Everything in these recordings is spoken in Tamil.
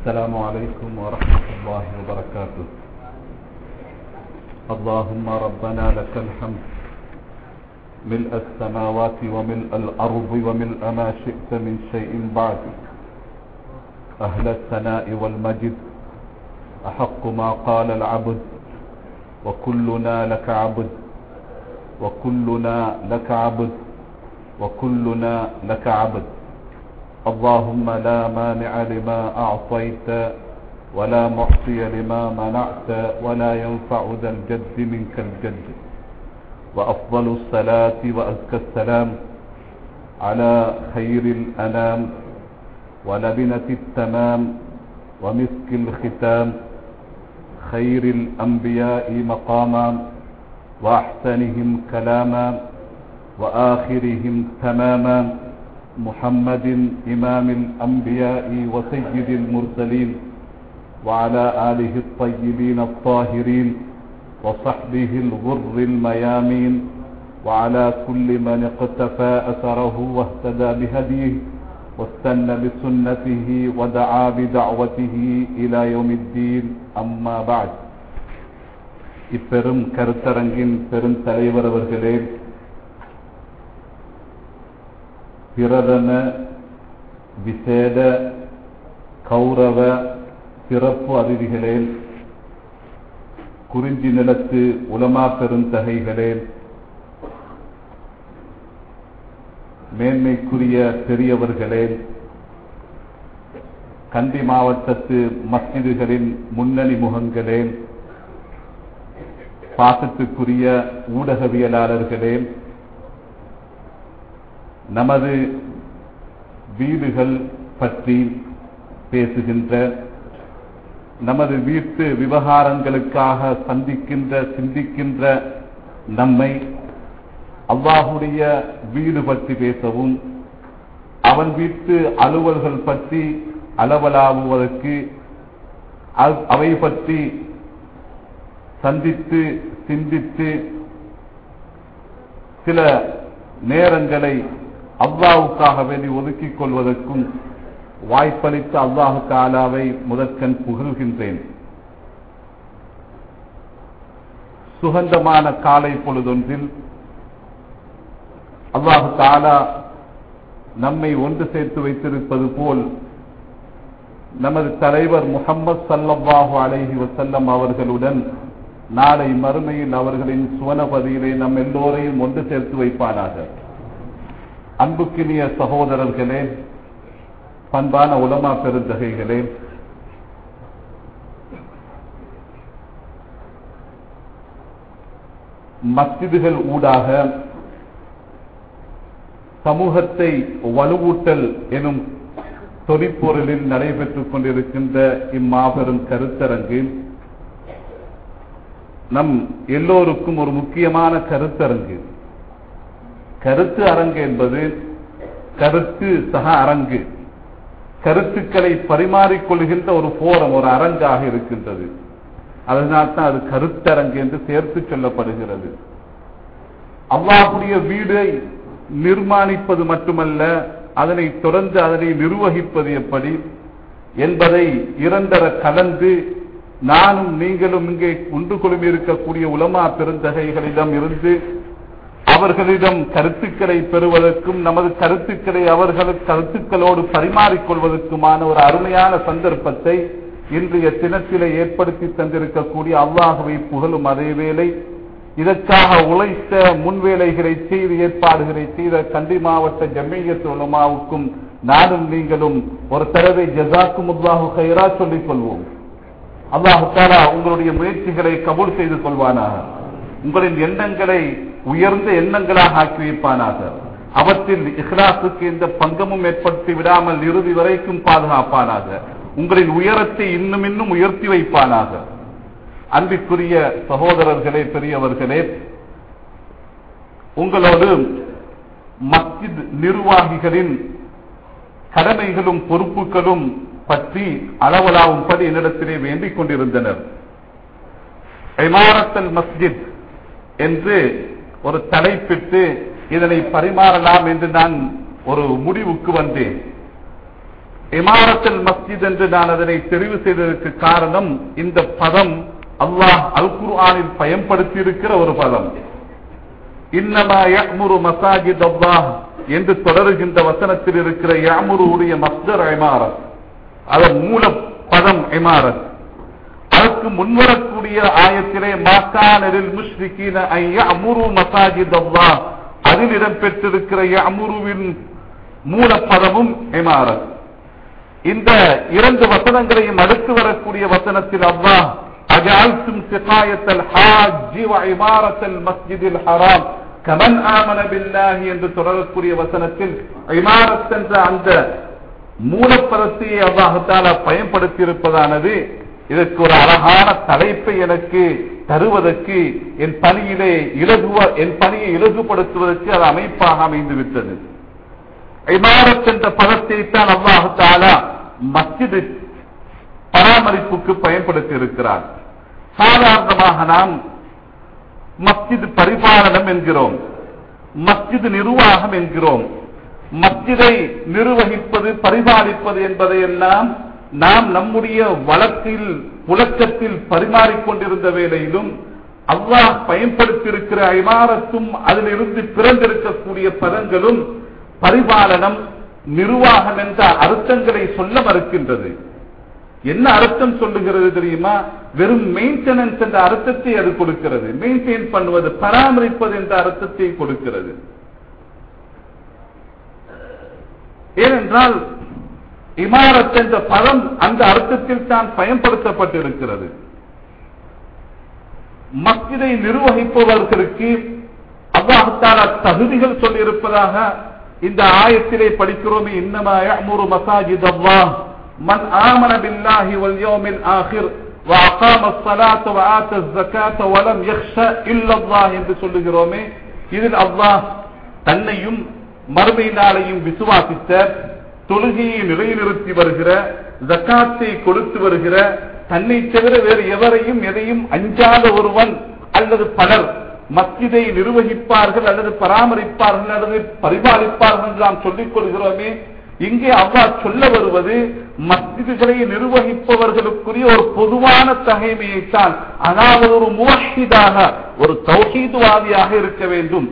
السلام عليكم ورحمة الله وبركاته اللهم ربنا لك الحمد ملء السماوات وملء الأرض وملء ما شئت من شيء بعد أهل الثناء والمجد أحق ما قال العبد وكلنا لك عبد وكلنا لك عبد وكلنا لك عبد اللهم لا مانع لما أعطيت ولا معطي لما منعت ولا ينفع ذا الجد منك الجد وأفضل الصلاة وأزكى السلام على خير الأنام ولبنة التمام ومسك الختام خير الأنبياء مقاما وأحسنهم كلاما وآخرهم تماما محمد إمام الأنبياء وسيد المرسلين وعلى آله الطيبين الطاهرين وصحبه الغر الميامين وعلى كل من اقتفى أثره واهتدى بهديه واستنى بسنته ودعا بدعوته إلى يوم الدين أما بعد இப்பெரும் கருத்தரங்கின் பெருந்தலைவர் அவர்களே பிரதம விசேட கௌரவ சிறப்பு அதிதிகளே குறிஞ்சி நிலத்து உலமா பெருந்தகைகளே மேன்மைக்குரிய பெரியவர்களே கண்டி மாவட்டத்து மஸ்ஜிதுகளின் முன்னணி முகங்களே பாசத்துக்குரிய ஊடகவியலாளர்களே நமது வீடுகள் பற்றி பேசுகின்ற நமது வீட்டு விவகாரங்களுக்காக சந்திக்கின்ற சிந்திக்கின்ற நம்மை அல்லாஹுடைய வீடு பற்றி பேசவும் அவன் வீட்டு அலுவல்கள் பற்றி அளவலாவுவதற்கு அவை பற்றி சந்தித்து சிந்தித்து சில நேரங்களை அல்லாவுக்காக வேண்டி ஒதுக்கிக் கொள்வதற்கும் வாய்ப்பளித்த அல்லாஹு தாலாவை முதற்கண் புகழ்கின்றேன் சுகந்தமான காலை பொழுதொன்றில் அல்லாஹு தாலா நம்மை ஒன்று சேர்த்து வைத்திருப்பது போல் நமது தலைவர் முகம்மது சல்லல்லாஹு அலைஹி வசல்லம் அவர்களுடன் நாளை மறுமையில் அவர்களின் சுவனபதியிலே நம் எல்லோரையும் ஒன்று சேர்த்து வைப்பானாக அன்புக்கினிய சகோதரர்களே பண்பான உலமா பெருந்தகைகளே மஸ்ஜிதுகள் ஊடாக சமூகத்தை வலுவூட்டல் எனும் தொழிற்பொருளில் நடைபெற்றுக் கொண்டிருக்கின்ற இம்மாபெரும் கருத்தரங்கு நம் எல்லோருக்கும் ஒரு முக்கியமான கருத்தரங்கு கருத்து அரங்கு என்பது கருத்து சக அரங்கு கருத்துக்களை பரிமாறிக்கொள்கின்ற ஒரு போரம் ஒரு அரங்காக இருக்கின்றது அதனால்தான் அது கருத்தரங்கு என்று சேர்த்து சொல்லப்படுகிறது அல்லாஹுடைய வீடை நிர்மாணிப்பது மட்டுமல்ல அதனை தொடர்ந்து அதனை நிர்வகிப்பது எப்படி என்பதை இரண்டர கலந்து நானும் நீங்களும் இங்கே ஒன்று குழுமி இருக்கக்கூடிய உலமா பெருந்தகைகளிடம் இருந்து அவர்களிடம் கருத்துக்களை பெறுவதற்கும் நமது கருத்துக்களை அவர்கள் கருத்துக்களோடு பரிமாறிக்கொள்வதற்குமான ஒரு அருமையான சந்தர்ப்பத்தை இன்றைய தினத்திலே ஏற்படுத்தி தந்திருக்கக்கூடிய அல்லாஹுவை புகழும் அதே வேளை இதற்காக உழைத்த முன்வேலைகளை செய்து ஏற்பாடுகளை செய்த கண்டி மாவட்ட ஜம்மியத்து உலமாவுக்கும் நானும் நீங்களும் ஒரு தடவை ஜசாக்கும் உல்லாஹு கைரா சொல்லிக் கொள்வோம் அல்லாஹு தாலா உங்களுடைய முயற்சிகளை கபூல் செய்து கொள்வானாக உங்களின் எண்ணங்களை உயர்ந்த எண்ணங்களாக ஆக்கி வைப்பானாக அவற்றில் இஹ்லாசுக்கு எந்த பங்கமும் ஏற்படுத்தி விடாமல் இறுதி வரைக்கும் பாதுகாப்பானாக உங்களின் உயரத்தை இன்னும் இன்னும் உயர்த்தி வைப்பானாக அன்பிற்குரிய சகோதரர்களே பெரியவர்களே உங்களோடு மஸ்ஜித் நிர்வாகிகளின் கடமைகளும் பொறுப்புகளும் பற்றி அளவலாவும்படி என்னிடத்திலே வேண்டிக் கொண்டிருந்தனர் இமாரத்தல் மஸ்ஜித் என்று ஒரு தலைப்பிட்டு இதனை பரிமாறலாம் என்று நான் ஒரு முடிவுக்கு வந்தேன் இமாரத்தல் மஸ்ஜித் என்று நான் அதனை தெரிவு செய்ததற்கு காரணம் இந்த பதம் அல்லாஹ் அல் குர்ஆனில் பயன்படுத்தி இருக்கிற ஒரு பதம் இன்னமா யஅ்முரு மசாஜித் அல்லாஹ் என்று தொடருகின்ற வசனத்தில் இருக்கிற யஅ்முரு உடைய மஸ்தர் இமாரத் அதன் மூல பதம் இமாரத் அதற்கு முன்வரக்கூடிய ஆயத்திலே மாக்கானரில் முஷ்ரிகீன ஐ யஅ்முரு மசாஜித் அல்லாஹ் அதில் இடம்பெற்றிருக்கிற யஅ்முருவின் மூலப்பதமும் இமாரத் இந்த இரண்டு வசனங்களையும் அடுத்து வரக்கூடிய வசனத்தில் அல்லாஹ் அஜால்தும் சிகாயத்தல் ஹாஜி வ இமாரத்தல் மஸ்ஜிதில் ஹராம் கமன் ஆமன பில்லாஹி என்று தொடரக்கூடிய வசனத்தில் இமாரத் என்ற அந்த மூலப்பதத்தையே அல்லாஹால பயன்படுத்தி இருப்பதானது இதற்கு ஒரு அழகான தலைப்பை எனக்கு தருவதற்கு என் பணியிலே இலகுவ என் பணியை இலகுபடுத்துவதற்கு அது அமைப்பாக அமைந்து விட்டது இமாரத் என்ற பதத்தை தான் அல்லாஹு தாலா மஸ்ஜிது பராமரிப்புக்கு பயன்படுத்தி இருக்கிறார் சாதாரணமாக நாம் மஸ்ஜித் பரிபாலனம் என்கிறோம் மஸ்ஜித் நிர்வாகம் என்கிறோம் மஸ்ஜிதை நிர்வகிப்பது பரிபாலிப்பது என்பதையெல்லாம் நாம் நம்முடைய வழக்கில் புழக்கத்தில் பரிமாறிக்கொண்டிருந்த வேளையிலும் அல்லாஹ் பயன்படுத்தியிருக்கிற இமாரத்தும் அதிலிருந்து பிறந்திருக்கக்கூடிய பதங்களும் பரிபாலனம் நிர்வாகம் என்ற அர்த்தங்களை சொல்ல மறுக்கின்றது என்ன அர்த்தம் சொல்லுகிறது தெரியுமா வெறும் மெயின்டெனன்ஸ் என்ற அர்த்தத்தை அது கொடுக்கிறது மெயின்டைன் பண்ணுவது பராமரிப்பது என்ற அர்த்தத்தை கொடுக்கிறது ஏனென்றால் இமாரத் என்ற பதம் அந்த அர்த்தத்தில் தான் பயன்படுத்தப்பட்டிருக்கிறது மஸ்ஜிதை நிர்வகிப்பவர்களுக்கு அல்லாஹால தகுதிகள் சொல்லியிருப்பதாக இந்த ஆயத்திலே படிக்கிறோமே இன்னமா யஅ்முரு மசாஜித் அல்லாஹ் மன் ஆமன பில்லாஹி வல் யௌமில் ஆகிர் وأقام الصلاة وآتى الزكاة ولم يخش إلا الله என்று சொல்லுகிறோமே இதில் அல்லாஹ் தன்னையும் மறுமை நாளையும் விசுவாசித்த தொழுகையை நிலைநிறுத்தி வருகிற ஜக்காத்தை கொடுத்து வருகிற தன்னை தவிர வேறு எவரையும் எதையும் அஞ்சாத ஒருவன் அல்லது பலர் மஸ்ஜிதை நிர்வகிப்பார்கள் அல்லது பராமரிப்பார்கள் அல்லது பரிபாலிப்பார்கள் என்று நாம் சொல்லிக் கொள்கிறோமே இங்கே அல்லாஹ் சொல்ல வருவது மஸ்ஜிதுகளை நிர்வகிப்பவர்களுக்குரிய ஒரு பொதுவான தகைமையைத்தான் அதாவது ஒரு முவஹிதாக ஒரு தௌஹீதுவாதியாக இருக்க வேண்டும்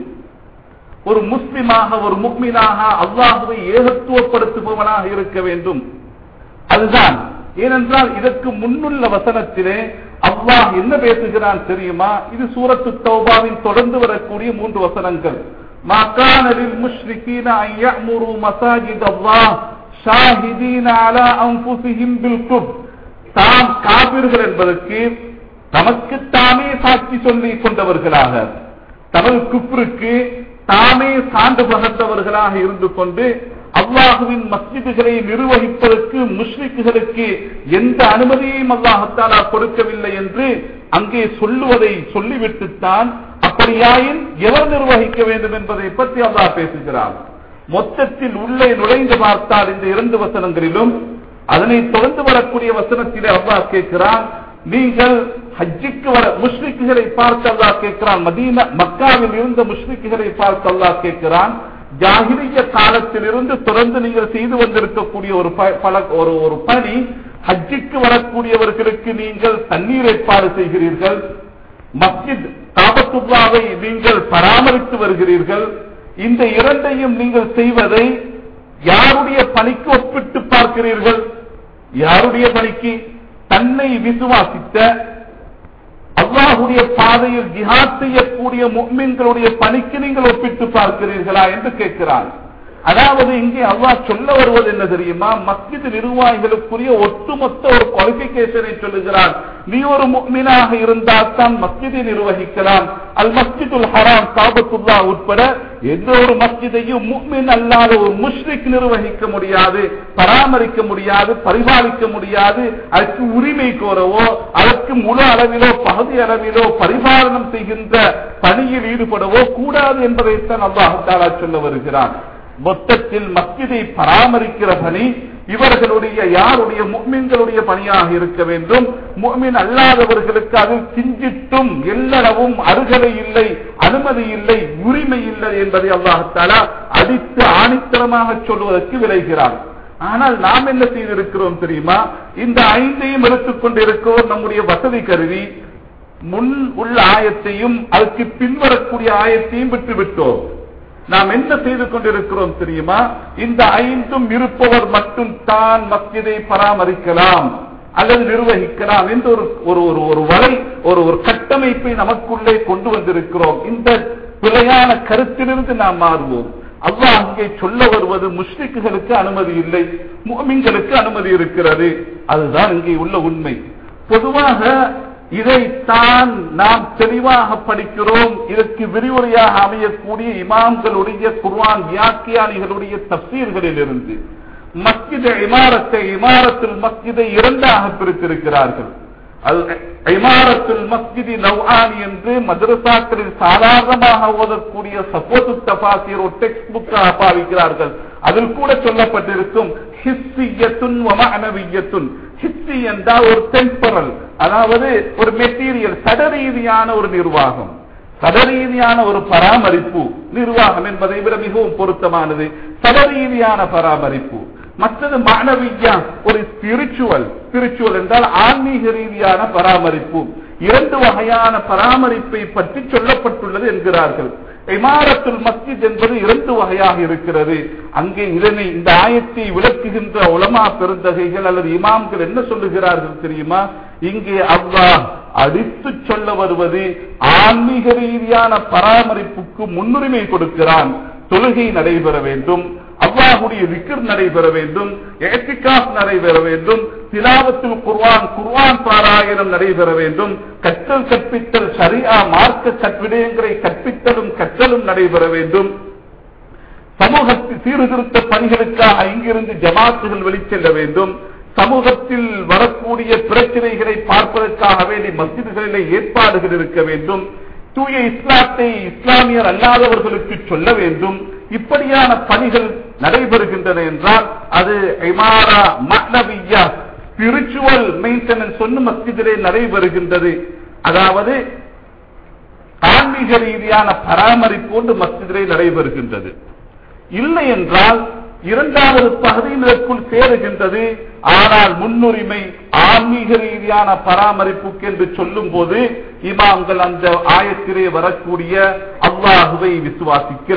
ஒரு முஸ்லிமாக ஒரு முக்மினாக அல்லாஹுவை ஏகத்துவப்படுத்துபவனாக இருக்க வேண்டும் அதுதான் ஏனென்றால் இதற்கு முன்னுள்ள வசனத்திலே அல்லாஹ் என்ன பேசுகிறான் தெரியுமா இது சூரத்து தௌபாவின் தொடர்ந்து வரக்கூடிய மூன்று வசனங்கள் ما كان للمشركين أن يأمروا مساجد الله شاهدين على أنفسهم بالكفر தாம் காபிர்கள் என்பதற்கு தமக்கு தாமே சாட்சி சொல்லிக் கொண்டவர்களாக தமது குப்ருக்கு தாமே சான்று பகர்ந்தவர்களாக இருந்து கொண்டு அல்லாஹுவின் மஸ்ஜிதுகளை நிர்வகிப்பதற்கு முஸ்லிக்குகளுக்கு எந்த அனுமதியையும் அல்லாஹத்தாலா கொடுக்கவில்லை என்று அங்கே சொல்லுவதை சொல்லிவிட்டுத்தான் அப்படியாயின் எவர் நிர்வகிக்க வேண்டும் என்பதை பற்றி அல்லாஹ் பேசுகிறார் மொத்தத்தில் உள்ளே நுழைந்து பார்த்தால் இந்த இரண்டு வசனங்களிலும் அதனை தொடர்ந்து வரக்கூடிய வசனத்திலே அல்லாஹ் கேட்கிறான் நீங்கள் ஹஜ்ஜிக்கு வர முஸ்லிக்குகளை பார்த்து அல்லாஹ் கேட்கிறான் மதீனா மக்காவில் இருந்த முஸ்லிக்குகளை பார்த்து அல்லாஹ் கேட்கிறான் ஜாகிரிய காலத்தில் இருந்து தொடர்ந்து நீங்கள் செய்து வந்திருக்கக்கூடிய ஒரு ப- பல ஒரு ஒரு பணி ஹஜ்ஜிக்கு வரக்கூடியவர்களுக்கு நீங்கள் தண்ணீர் ஏற்பாடு செய்கிறீர்கள் மஸ்ஜித் காபத்துல்லாவை நீங்கள் பராமரித்து வருகிறீர்கள் இந்த இரண்டையும் நீங்கள் செய்வதை யாருடைய பணிக்கு ஒப்பிட்டு பார்க்கிறீர்கள் யாருடைய பணிக்கு தன்னை விசுவாசித்த அல்லாஹுடைய பாதையில் ஜிஹாத் செய்யக்கூடிய முக்மின்களுடைய பணிக்கு நீங்கள் ஒப்பிட்டு பார்க்கிறீர்களா என்று கேட்கிறான் அதாவது இங்கே அல்லாஹ் சொல்ல வருவது என்ன தெரியுமா மஸ்ஜித் நிர்வாகிகளுக்குரிய ஒட்டுமொத்த ஒரு குவாலிபிகேஷனை சொல்லுகிறான் நீ ஒரு முக்மினாக இருந்தால் தான் மஸ்ஜிதை நிர்வகிக்கலாம் அல் மஸ்ஜிதுல் ஹராம் காபத்துல்லா உட்பட எந்த ஒரு மஸ்ஜிதையும் முக்மின் அல்லாத ஒரு முஷ்ரிக் நிர்வகிக்க முடியாது பராமரிக்க முடியாது பரிபாலிக்க முடியாது அதற்கு உரிமை கோரவோ அதற்கு முழு அளவிலோ பகுதி அளவிலோ பரிபாலனம் செய்கின்ற பணியில் ஈடுபடவோ கூடாது என்பதைத்தான் அல்லாஹு தாலா சொல்ல வருகிறான் மொத்தத்தில் மஸ்ஜிதை பராமரிக்கிற பணி இவர்களுடைய யாருடைய முக்மின்களுடைய பணியாக இருக்க வேண்டும் முக்மின் அல்லாதவர்களுக்கு அது கிஞ்சிட்டும் எல்லளவும் அருகலை இல்லை அனுமதி இல்லை உரிமை இல்லை என்பதை அல்லாஹாலா அடித்து ஆணித்தரமாக சொல்வதற்கு விளைகிறான் ஆனால் நாம் என்ன செய்திருக்கிறோம் தெரியுமா இந்த ஐந்தையும் எடுத்துக்கொண்டு இருக்கிறோம் நம்முடைய வசதி கருவி முன் உள்ள ஆயத்தையும் அதுக்கு பின்வரக்கூடிய ஆயத்தையும் விட்டு விட்டோம் நாம் என்ன செய்து கொண்டிருக்கிறோம் தெரியுமா இந்த ஐந்தும் இருப்பவர் மட்டும் தான் மஸ்ஜிதை பராமரிக்கலாம் அல்லது நிர்வகிக்கலாம் என்று ஒரு ஒரு ஒரு ஒரு வலை ஒரு ஒரு கட்டமைப்பை நமக்குள்ளே கொண்டு வந்திருக்கிறோம் இந்த பிழையான கருத்திலிருந்து நாம் மாறுவோம் அல்லாஹ் அங்கே சொல்ல வருவது முஸ்லிக்குகளுக்கு அனுமதி இல்லை முமின்களுக்கு அனுமதி இருக்கிறது அதுதான் இங்கே உள்ள உண்மை பொதுவாக இதைத்தான் நாம் தெளிவாக படிக்கிறோம் இதற்கு விரிவுரையாக அமையக்கூடிய இமாம்களுடைய குர்ஆன் வியாக்கியானிகளுடைய தப்சீர்களில் இருந்து மஸ்ஜித் இமாரத்தை இமாரத்தில் மஸ்ஜிதை இரண்டாக பிரித்திருக்கிறார்கள் அது இமாரத்துல் மஸ்ஜிதி நவ்ஆனி என்று மதரசாக்களில் சாதாரணமாக ஓதக்கூடிய சப்போத்து தபாசீர் ஒரு டெக்ஸ்ட் புக்காக பாவிக்கிறார்கள் அதில் கூட சொல்லப்பட்டிருக்கும் ஹிஸ்ஸியத்துன் வமஅனவியத்துன் ஹிஸ்ஸி என்றால் ஒரு டெம்பரல் அதாவது ஒரு மெட்டீரியல் சடரீதியான ஒரு நிர்வாகம் சடரீதியான ஒரு பராமரிப்பு நிர்வாகம் என்பதை விட மிகவும் பொருத்தமானது சடரீதியான பராமரிப்பு மற்றது மாணவியா ஒரு ஸ்பிரிச்சுவல் ஸ்பிரிச்சுவல் என்றால் ஆன்மீக ரீதியான பராமரிப்பு இரண்டு வகையான பராமரிப்பை பற்றி சொல்லப்பட்டுள்ளது என்கிறார்கள் இமாரத்துல் மஸ்ஜித் என்பது இரண்டு வகையாக இருக்கிறது அங்கே இதனை இந்த ஆயத்தை விளக்குகின்ற உலமா பெருந்தகைகள் அல்லது இமாம்கள் என்ன சொல்லுகிறார்கள் தெரியுமா இங்கே அல்லாஹ் அடித்து சொல்ல வருவது ஆன்மீக ரீதியான பராமரிப்புக்கு முன்னுரிமை கொடுக்கிறான் தொழுகை நடைபெற வேண்டும் அல்லாஹுடைய விக்கர் நடைபெற வேண்டும் ஏத்திகாப் நடைபெற வேண்டும் திலாவத்தில் குர்வான் குர்வான் பாராயணம் நடைபெற வேண்டும் கற்றல் கற்பித்தல் சரியா மார்க்க கற்விடயங்களை கற்பித்தலும் கற்றலும் நடைபெற வேண்டும் சமூகத்தில் சீர்திருத்த பணிகளுக்காக இங்கிருந்து ஜமாத்துகள் வெளிச்செல்ல வேண்டும் சமூகத்தில் வரக்கூடிய பிரச்சனைகளை பார்ப்பதற்காக வேண்டி மஸ்ஜிதுகளிலே ஏற்பாடுகள் இருக்க வேண்டும் தூய இஸ்லாத்தை இஸ்லாமியர் அல்லாதவர்களுக்கு சொல்ல வேண்டும் இப்படியான பணிகள் நடைபெறுகின்றன என்றால் அது இமாரா மக்னவியா ஸ்பிரிச்சுவல் மெயின்டெனன்ஸ் ஒன்று மஸ்ஜிதிலே நடைபெறுகின்றது அதாவது ஆன்மீக ரீதியான பராமரிப்பு ஒன்று மஸ்ஜிதிலே நடைபெறுகின்றது இல்லை என்றால் இரண்டாவது பகுதியில் இதற்குள் சேருகின்றது ஆனால் முன்னுரிமை ஆன்மீக ரீதியான பராமரிப்புக்கு என்று சொல்லும் போது இமாம்கள் அந்த ஆயத்திலே வரக்கூடிய அல்லாஹுவை விசுவாசிக்கிற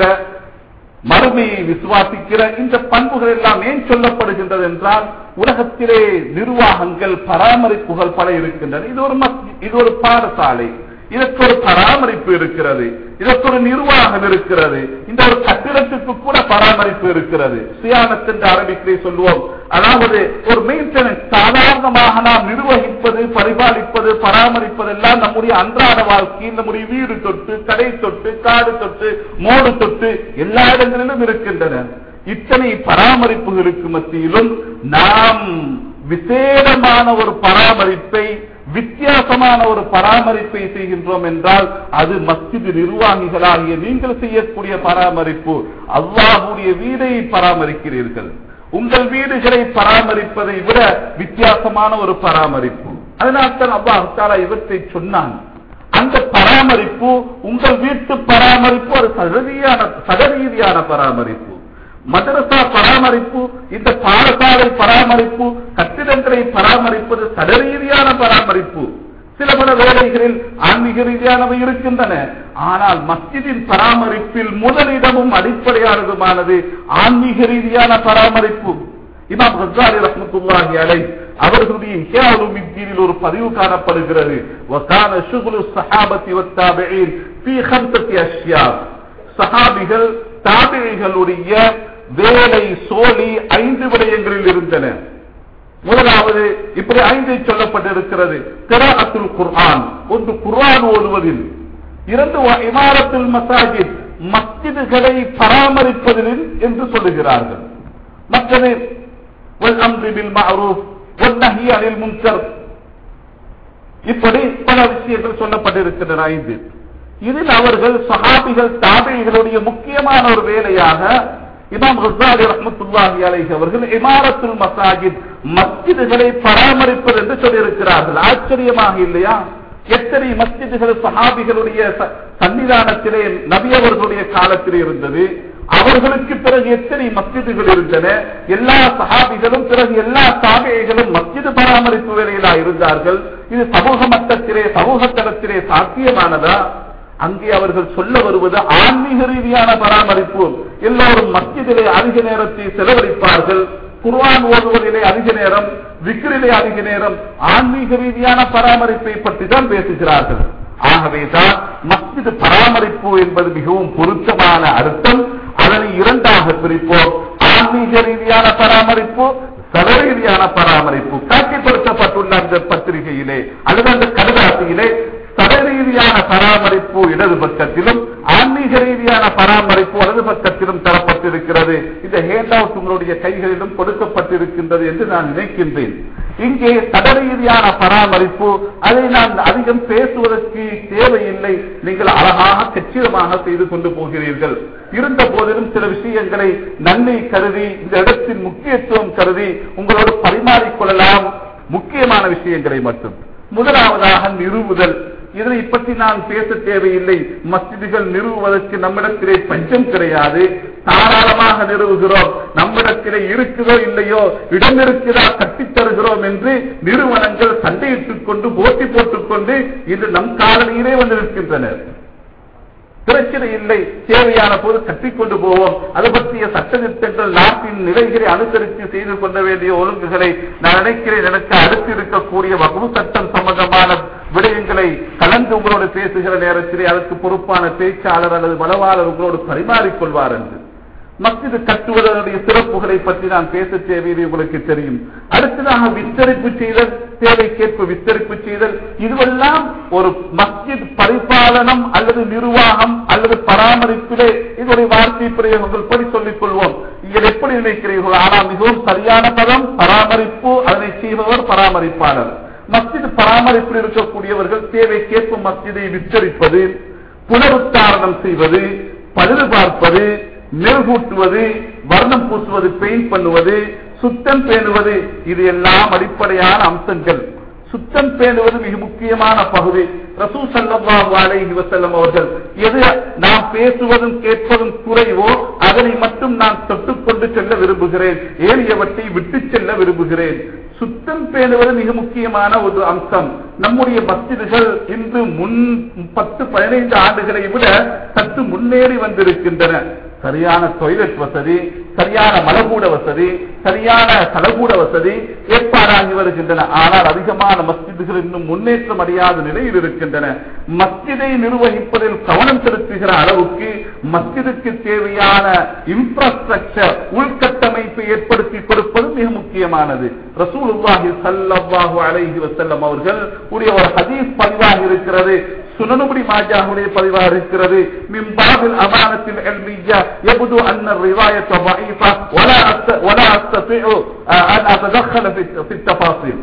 மறுமையை விசுவாசிக்கிற இந்த பண்புகள் எல்லாம் ஏன் சொல்லப்படுகின்றது என்றால் உலகத்திலே நிர்வாகங்கள் பராமரிப்புகள் பல இருக்கின்றன இது ஒரு மஸ்ஜி- இது ஒரு பாடசாலை இதற்கு ஒரு பராமரிப்பு இருக்கிறது இதற்கு ஒரு நிர்வாகம் இருக்கிறது இந்த ஒரு கட்டிடத்துக்கு கூட பராமரிப்பு இருக்கிறது சியானத் என்று அரபிக்கிலே சொல்லுவோம் அதாவது ஒரு மெயின்டெனன்ஸ் சாதாரணமாக நாம் நிர்வகிப்பது பரிபாலிப்பது பராமரிப்பதெல்லாம் நம்முடைய அன்றாட வாழ்க்கையில் நம்முடைய வீடு தொட்டு கடை தொட்டு காடு தொட்டு மோடு தொட்டு எல்லா இடங்களிலும் இருக்கின்றன இத்தனை பராமரிப்புகளுக்கு மத்தியிலும் நாம் விசேடமான ஒரு பராமரிப்பை வித்தியாசமான ஒரு பராமரிப்பை செய்கின்றோம் என்றால் அது மஸ்ஜித் நிர்வாகிகளாகிய நீங்கள் செய்யக்கூடிய பராமரிப்பு அல்லாஹுடைய வீடை பராமரிக்கிறீர்கள் உங்கள் வீடுகளை பராமரிப்பதை விட வித்தியாசமான ஒரு பராமரிப்பு அதனால்தான் அல்லாஹ் தாலா இவற்றை சொன்னான் அந்த பராமரிப்பு உங்கள் வீட்டு பராமரிப்பு ஒரு சதவீதியான சதரீதியான பராமரிப்பு மதரசா பராமரிப்பு இந்த பாடசாலை பராமரிப்பு கட்டிடங்களை பராமரிப்பது சடரீதியான பராமரிப்பு சில பல வேலைகளில் ஆன்மீக ரீதியானவை இருக்கின்றன ஆனால் மஸ்ஜிதின் பராமரிப்பில் முதலிடமும் அடிப்படையானதுமானது ஆன்மீக ரீதியான பராமரிப்பு இமாம் ஹசாரி ரஹ்மத்துல்லாஹி அலை அவர்களுடைய இஹ்யாவுலுமித்தீனில் ஒரு பதிவு காணப்படுகிறது வகான ஷுகுலு ஸஹாபத்தி வத்தாபிஈன் ஃபீ ஹம்ஸத்தி அஷ்யா சஹாபிகள் தாபிகளுடைய வேலை சோழி ஐந்து விடயங்களில் இருந்தன முதலாவது இப்படி ஐந்தை சொல்லப்பட்டிருக்கிறது கிராஅத்துல் குர்ஆன் ஒன்று குர்ஆன் ஓதுவதில் இரண்டு வ- இமாரத்துல் மசாஜித் மஸ்ஜிதுகளை பராமரிப்பதில் என்று சொல்லுகிறார்கள் மற்றது வல் அம்ரி பில் மஅரூஃப் வல் நஹி அனில் முன்கர் இப்படி பல விஷயங்கள் சொல்லப்பட்டிருக்கின்றன ஐந்து இதில் அவர்கள் சஹாபிகள் தாபிகளுடைய முக்கியமான ஒரு வேலையாக இமாம் ஹசாலி ரஹ்மத்துல்லாஹி அலைஹி அவர்கள் இமாரத்துல் மசாஜித் மஸ்ஜிதுகளை பராமரிப்பது என்று சொல்லியிருக்கிறார்கள் ஆச்சரியமாக இல்லையா எத்தனை மஸ்ஜிதுகள் சஹாபிகளுடைய ச- சன்னிதானத்திலே நபி அவர்களுடைய காலத்திலே இருந்தது அவர்களுக்கு பிறகு எத்தனை மஸ்ஜிதுகள் இருந்தன எல்லா சஹாபிகளும் பிறகு எல்லா தாபியைகளும் மஸ்ஜிது பராமரிப்பு வேலையிலா இருந்தார்கள் இது சமூக மட்டத்திலே சமூக தளத்திலே சாத்தியமானதா அங்கே அவர்கள் சொல்ல வருவது ஆன்மீக ரீதியான பராமரிப்பு எல்லோரும் மஸ்ஜிதிலே அதிக நேரத்தை செலவழிப்பார்கள் குர்ஆன் ஓதுவதிலே அதிக நேரம் விக்ரிலே அதிக நேரம் ஆன்மீக ரீதியான பராமரிப்பை பற்றி தான் பேசுகிறார்கள் ஆகவேதான் மஸ்ஜிது பராமரிப்பு என்பது மிகவும் பொருத்தமான அர்த்தம் அதனை இரண்டாக பிரிப்போம் ஆன்மீக ரீதியான பராமரிப்பு சட ரீதியான பராமரிப்பு காட்சிப்படுத்தப்பட்டுள்ள அந்த பத்திரிகையிலே அல்லது அந்த கடுதாசியிலே சட ரீதியான பராமரிப்பு இடது பக்கத்திலும் ஆன்மீக ரீதியான பராமரிப்பு வலது பக்கத்திலும் தரப்பட்டிருக்கிறது இந்த ஹேண்ட் அவுட் உங்களுடைய கைகளிலும் கொடுக்கப்பட்டிருக்கின்றது என்று நான் நினைக்கின்றேன் இங்கே சட ரீதியான பராமரிப்பு அதை நான் அதிகம் பேசுவதற்கு தேவையில்லை நீங்கள் அழகாக கச்சிதமாக செய்து கொண்டு போகிறீர்கள் இருந்த போதிலும் சில விஷயங்களை நன்மை கருதி இந்த இடத்தின் முக்கியத்துவம் கருதி உங்களோடு பரிமாறிக்கொள்ளலாம் முக்கியமான விஷயங்களை மட்டும் முதலாவதாக நிறுவுதல் இதனை பற்றி நான் பேச தேவையில்லை மஸ்ஜிதுகள் நிறுவுவதற்கு நம்மிடத்திலே பஞ்சம் கிடையாது தாராளமாக நிறுவுகிறோம் நம்மிடத்திலே இருக்குதோ இல்லையோ இடம் இருக்குதா கட்டித் தருகிறோம் என்று நிறுவனங்கள் சண்டையிட்டுக் கொண்டு போட்டி போட்டுக் கொண்டு இன்று நம் காலனியிலே வந்து நிற்கின்றனர் பிரச்சனை இல்லை தேவையான போது கட்டிக்கொண்டு போவோம் அது பற்றிய சட்ட திட்டங்கள் நாட்டின் நிலைகளை அனுசரித்து செய்து கொள்ள வேண்டிய ஒழுங்குகளை நான் நினைக்கிறேன் எனக்கு அடுத்து இருக்கக்கூடிய வகுப்பு சட்டம் சம்பந்தமான விடயங்களை கலந்து உங்களோடு பேசுகிற நேரத்திலே அதற்கு பொறுப்பான பேச்சாளர் அல்லது வளவாளர் உங்களோடு பரிமாறிக்கொள்வார் என்று மஸ்ஜிது கட்டுவதனுடைய சிறப்புகளை பற்றி நான் பேச தேவையில்லை உங்களுக்கு தெரியும் அடுத்ததாக விஸ்தரிப்பு செய்தல் தேவைக்கேற்ப விஸ்தரிப்பு செய்தல் இதுவெல்லாம் ஒரு மஸ்ஜித் பரிபாலனம் அல்லது நிர்வாகம் அல்லது பராமரிப்பிலே இதனுடைய வார்த்தை பிரயோகங்கள் படி சொல்லிக் கொள்வோம் நீங்கள் எப்படி நினைக்கிறீர்கள் ஆனால் மிகவும் சரியான பதம் பராமரிப்பு அதனை செய்பவர் பராமரிப்பாளர் மஸ்ஜித் பராமரிப்பில் இருக்கக்கூடியவர்கள் தேவைக்கேற்ப மஸ்ஜிதை விஸ்தரிப்பது புனருத்தாரணம் செய்வது பழுது பார்ப்பது மெருகூட்டுவது வர்ணம் பூசுவது பெயிண்ட் பண்ணுவது சுத்தம் பேணுவது இது எல்லாம் அடிப்படையான அம்சங்கள் சுத்தம் பேணுவது மிக முக்கியமான பகுதி ரசூ சல்லாஹு அலைஹி வஸல்லம் அவர்கள் எது நாம் பேசுவதும் கேட்பதும் குறைவோ அதனை மட்டும் நான் தொட்டுக்கொண்டு செல்ல விரும்புகிறேன் ஏறியவற்றை விட்டு செல்ல விரும்புகிறேன் சுத்தம் பேணுவது மிக முக்கியமான ஒரு அம்சம் நம்முடைய மஸ்ஜிதுகள் இன்று முன் பத்து பதினைந்து ஆண்டுகளை விட சற்று முன்னேறி வந்திருக்கின்றன சரியான டொய்லெட் வசதி சரியான மலகூட வசதி சரியான தலகூட வசதி ஏற்பாடாகி வருகின்றன ஆனால் அதிகமான மஸ்ஜிதுகள் இன்னும் முன்னேற்றம் அடையாத நிலையில் இருக்கின்றன மஸ்ஜிதை நிர்வகிப்பதில் கவனம் செலுத்துகிற அளவுக்கு மஸ்ஜிதுக்கு தேவையான இன்ஃப்ராஸ்ட்ரக்சர் உள்கட்டமைப்பை ஏற்படுத்தி கொடுப்பது மிக முக்கியமானது ரசூலுல்லாஹி ஸல்லல்லாஹு அலைஹி வஸல்லம் அவர்கள் உடைய ஒரு ஹதீஸ் பதிவாக இருக்கிறது சுனனுபடி மாஜாவுடைய பதிவாக இருக்கிறது மிம்பாபில் அமானத்தில் எல்மியா يبدو أن الرواية ضعيفة ولا أست- ولا أستطيع آه، أن أتدخل في في التفاصيل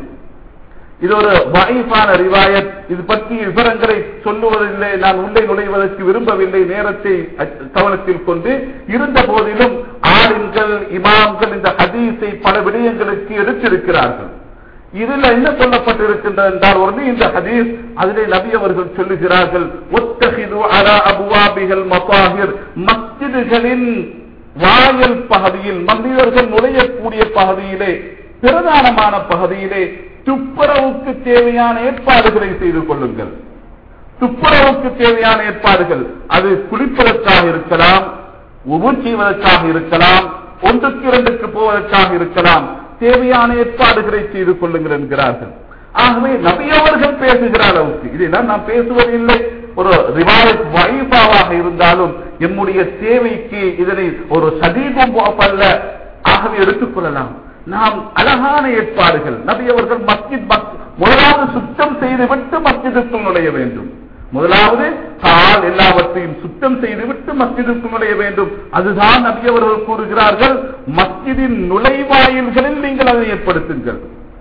இது ஒரு வகைப்பான ரிவாயத் இது பற்றிய விவரங்களை சொல்லுவதில்லை நான் உள்ளே நுழைவதற்கு விரும்பவில்லை நேரத்தை அ- கவனத்தில் கொண்டு இருந்த போதிலும் ஆளுங்கள் இமாம்கள் இந்த ஹதீஸை பல விடயங்களுக்கு எடுத்திருக்கிறார்கள் இதுல என்ன சொல்லப்பட்டிருக்கின்றது என்றால் உடனே இந்த ஹதீஸ் அதிலே நபி அவர்கள் சொல்லுகிறார்கள் ஒத்தகிது அலா அபுவாபிகள் மசாஹிர் மஸ்ஜிதுகளின் வாயல் பகுதியில் மனிதர்கள் நுழையக்கூடிய பகுதியிலே பிரதானமான பகுதியிலே துப்புரவுக்கு தேவையான ஏற்பாடுகளை செய்து கொள்ளுங்கள் துப்புரவுக்கு தேவையான ஏற்பாடுகள் அது குளிப்பதற்காக இருக்கலாம் உபு செய்வதற்காக இருக்கலாம் ஒன்றுக்கு இரண்டுக்கு போவதற்காக இருக்கலாம் தேவையான ஏற்பாடுகளை செய்து கொள்ளுங்கள் என்கிறார்கள் ஆகவே நபியவர்கள் பேசுகிற அளவுக்கு இதெல்லாம் நான் பேசுவதில்லை ஒரு ரிவாயத் வைபாவாக இருந்தாலும் எம்முடைய தேவைக்கு இதனை ஒரு சதீபம் அல்ல ஆகவே எடுத்துக்கொள்ளலாம் நாம் அழகான ஏற்பாடுகள் நபி அவர்கள் மஸ்ஜித் மஸ்- முதலாவது சுத்தம் செய்து விட்டு மஸ்ஜிதுக்குள் நுழைய வேண்டும் முதலாவது கால் எல்லாவற்றையும் சுத்தம் செய்துவிட்டு மஸ்ஜிதுக்குள் நுழைய வேண்டும் அதுதான் நபி அவர்கள் கூறுகிறார்கள் மஸ்ஜிதின் நுழைவாயில்களில் நீங்கள் அதை ஏற்படுத்துங்கள்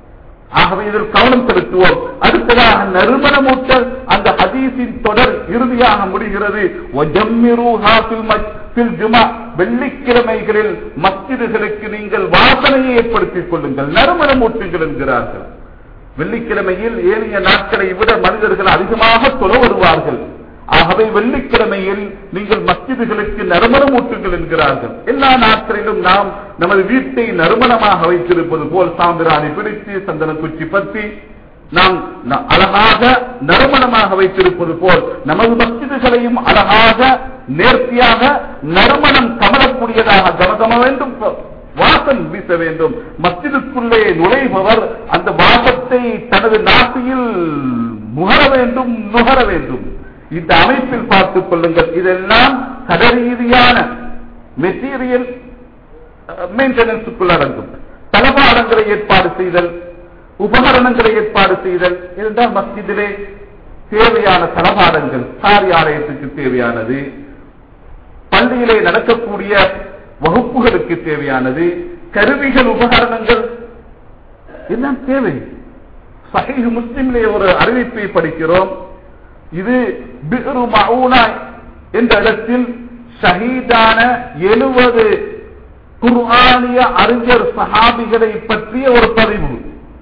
ஆகவே இதில் கவனம் செலுத்துவோம் அடுத்ததாக நறுமணமூட்டல் அந்த ஹதீஸின் தொடர் இறுதியாக முடிகிறது وَجَمِّرُوهَا فِي الْمَسْ- فِي الْجُمَعِ வெள்ளிக்கிழமைகளில் மஸ்ஜிதுகளுக்கு நீங்கள் வாசனையை ஏற்படுத்திக் கொள்ளுங்கள் நறுமணமூட்டுங்கள் என்கிறார்கள் வெள்ளிக்கிழமையில் ஏனைய நாட்களை விட மனிதர்கள் அதிகமாக தொலை வருவார்கள் ஆகவே வெள்ளிக்கிழமையில் நீங்கள் மஸ்ஜிதுகளுக்கு நறுமணம் ஊட்டுங்கள் என்கிறார்கள் எல்லா நாட்களிலும் நாம் நமது வீட்டை நறுமணமாக வைத்திருப்பது போல் சாம்பிராணி பிடித்து சந்தன குச்சி பத்தி நாம் ந- அழகாக நறுமணமாக வைத்திருப்பது போல் நமது மஸ்ஜிதுகளையும் அழகாக நேர்த்தியாக நறுமணம் கமலக்கூடியதாக கமகம வேண்டும் வாசம் வீச வேண்டும் மஸ்ஜிதுக்குள்ளே நுழைபவர் அந்த வாசத்தை தனது நாட்டில் முகர வேண்டும் நுகர வேண்டும் இந்த அமைப்பில் பார்த்துக் கொள்ளுங்கள் இதெல்லாம் கடரீதியான மெட்டீரியல் மெயின்டெனன்ஸுக்குள் அடங்கும் தளபாடங்களை ஏற்பாடு செய்தல் உபகரணங்களை ஏற்பாடு செய்தல் இருந்தால் மஸ்ஜிதிலே தேவையான தளபாடங்கள் காரியாலயத்துக்கு தேவையானது பள்ளியிலே நடக்கக்கூடிய வகுப்புகளுக்கு தேவையானது கருவிகள் உபகரணங்கள் எல்லாம் தேவை சஹீஹ் முஸ்லிம்லே ஒரு அறிவிப்பை படிக்கிறோம் இது பிஹ்ரு மஊனா என்ற இடத்தில் ஷஹீதான எழுபது குர்ஆனிய அறிஞர் சஹாபிகளை பற்றிய ஒரு பதிவு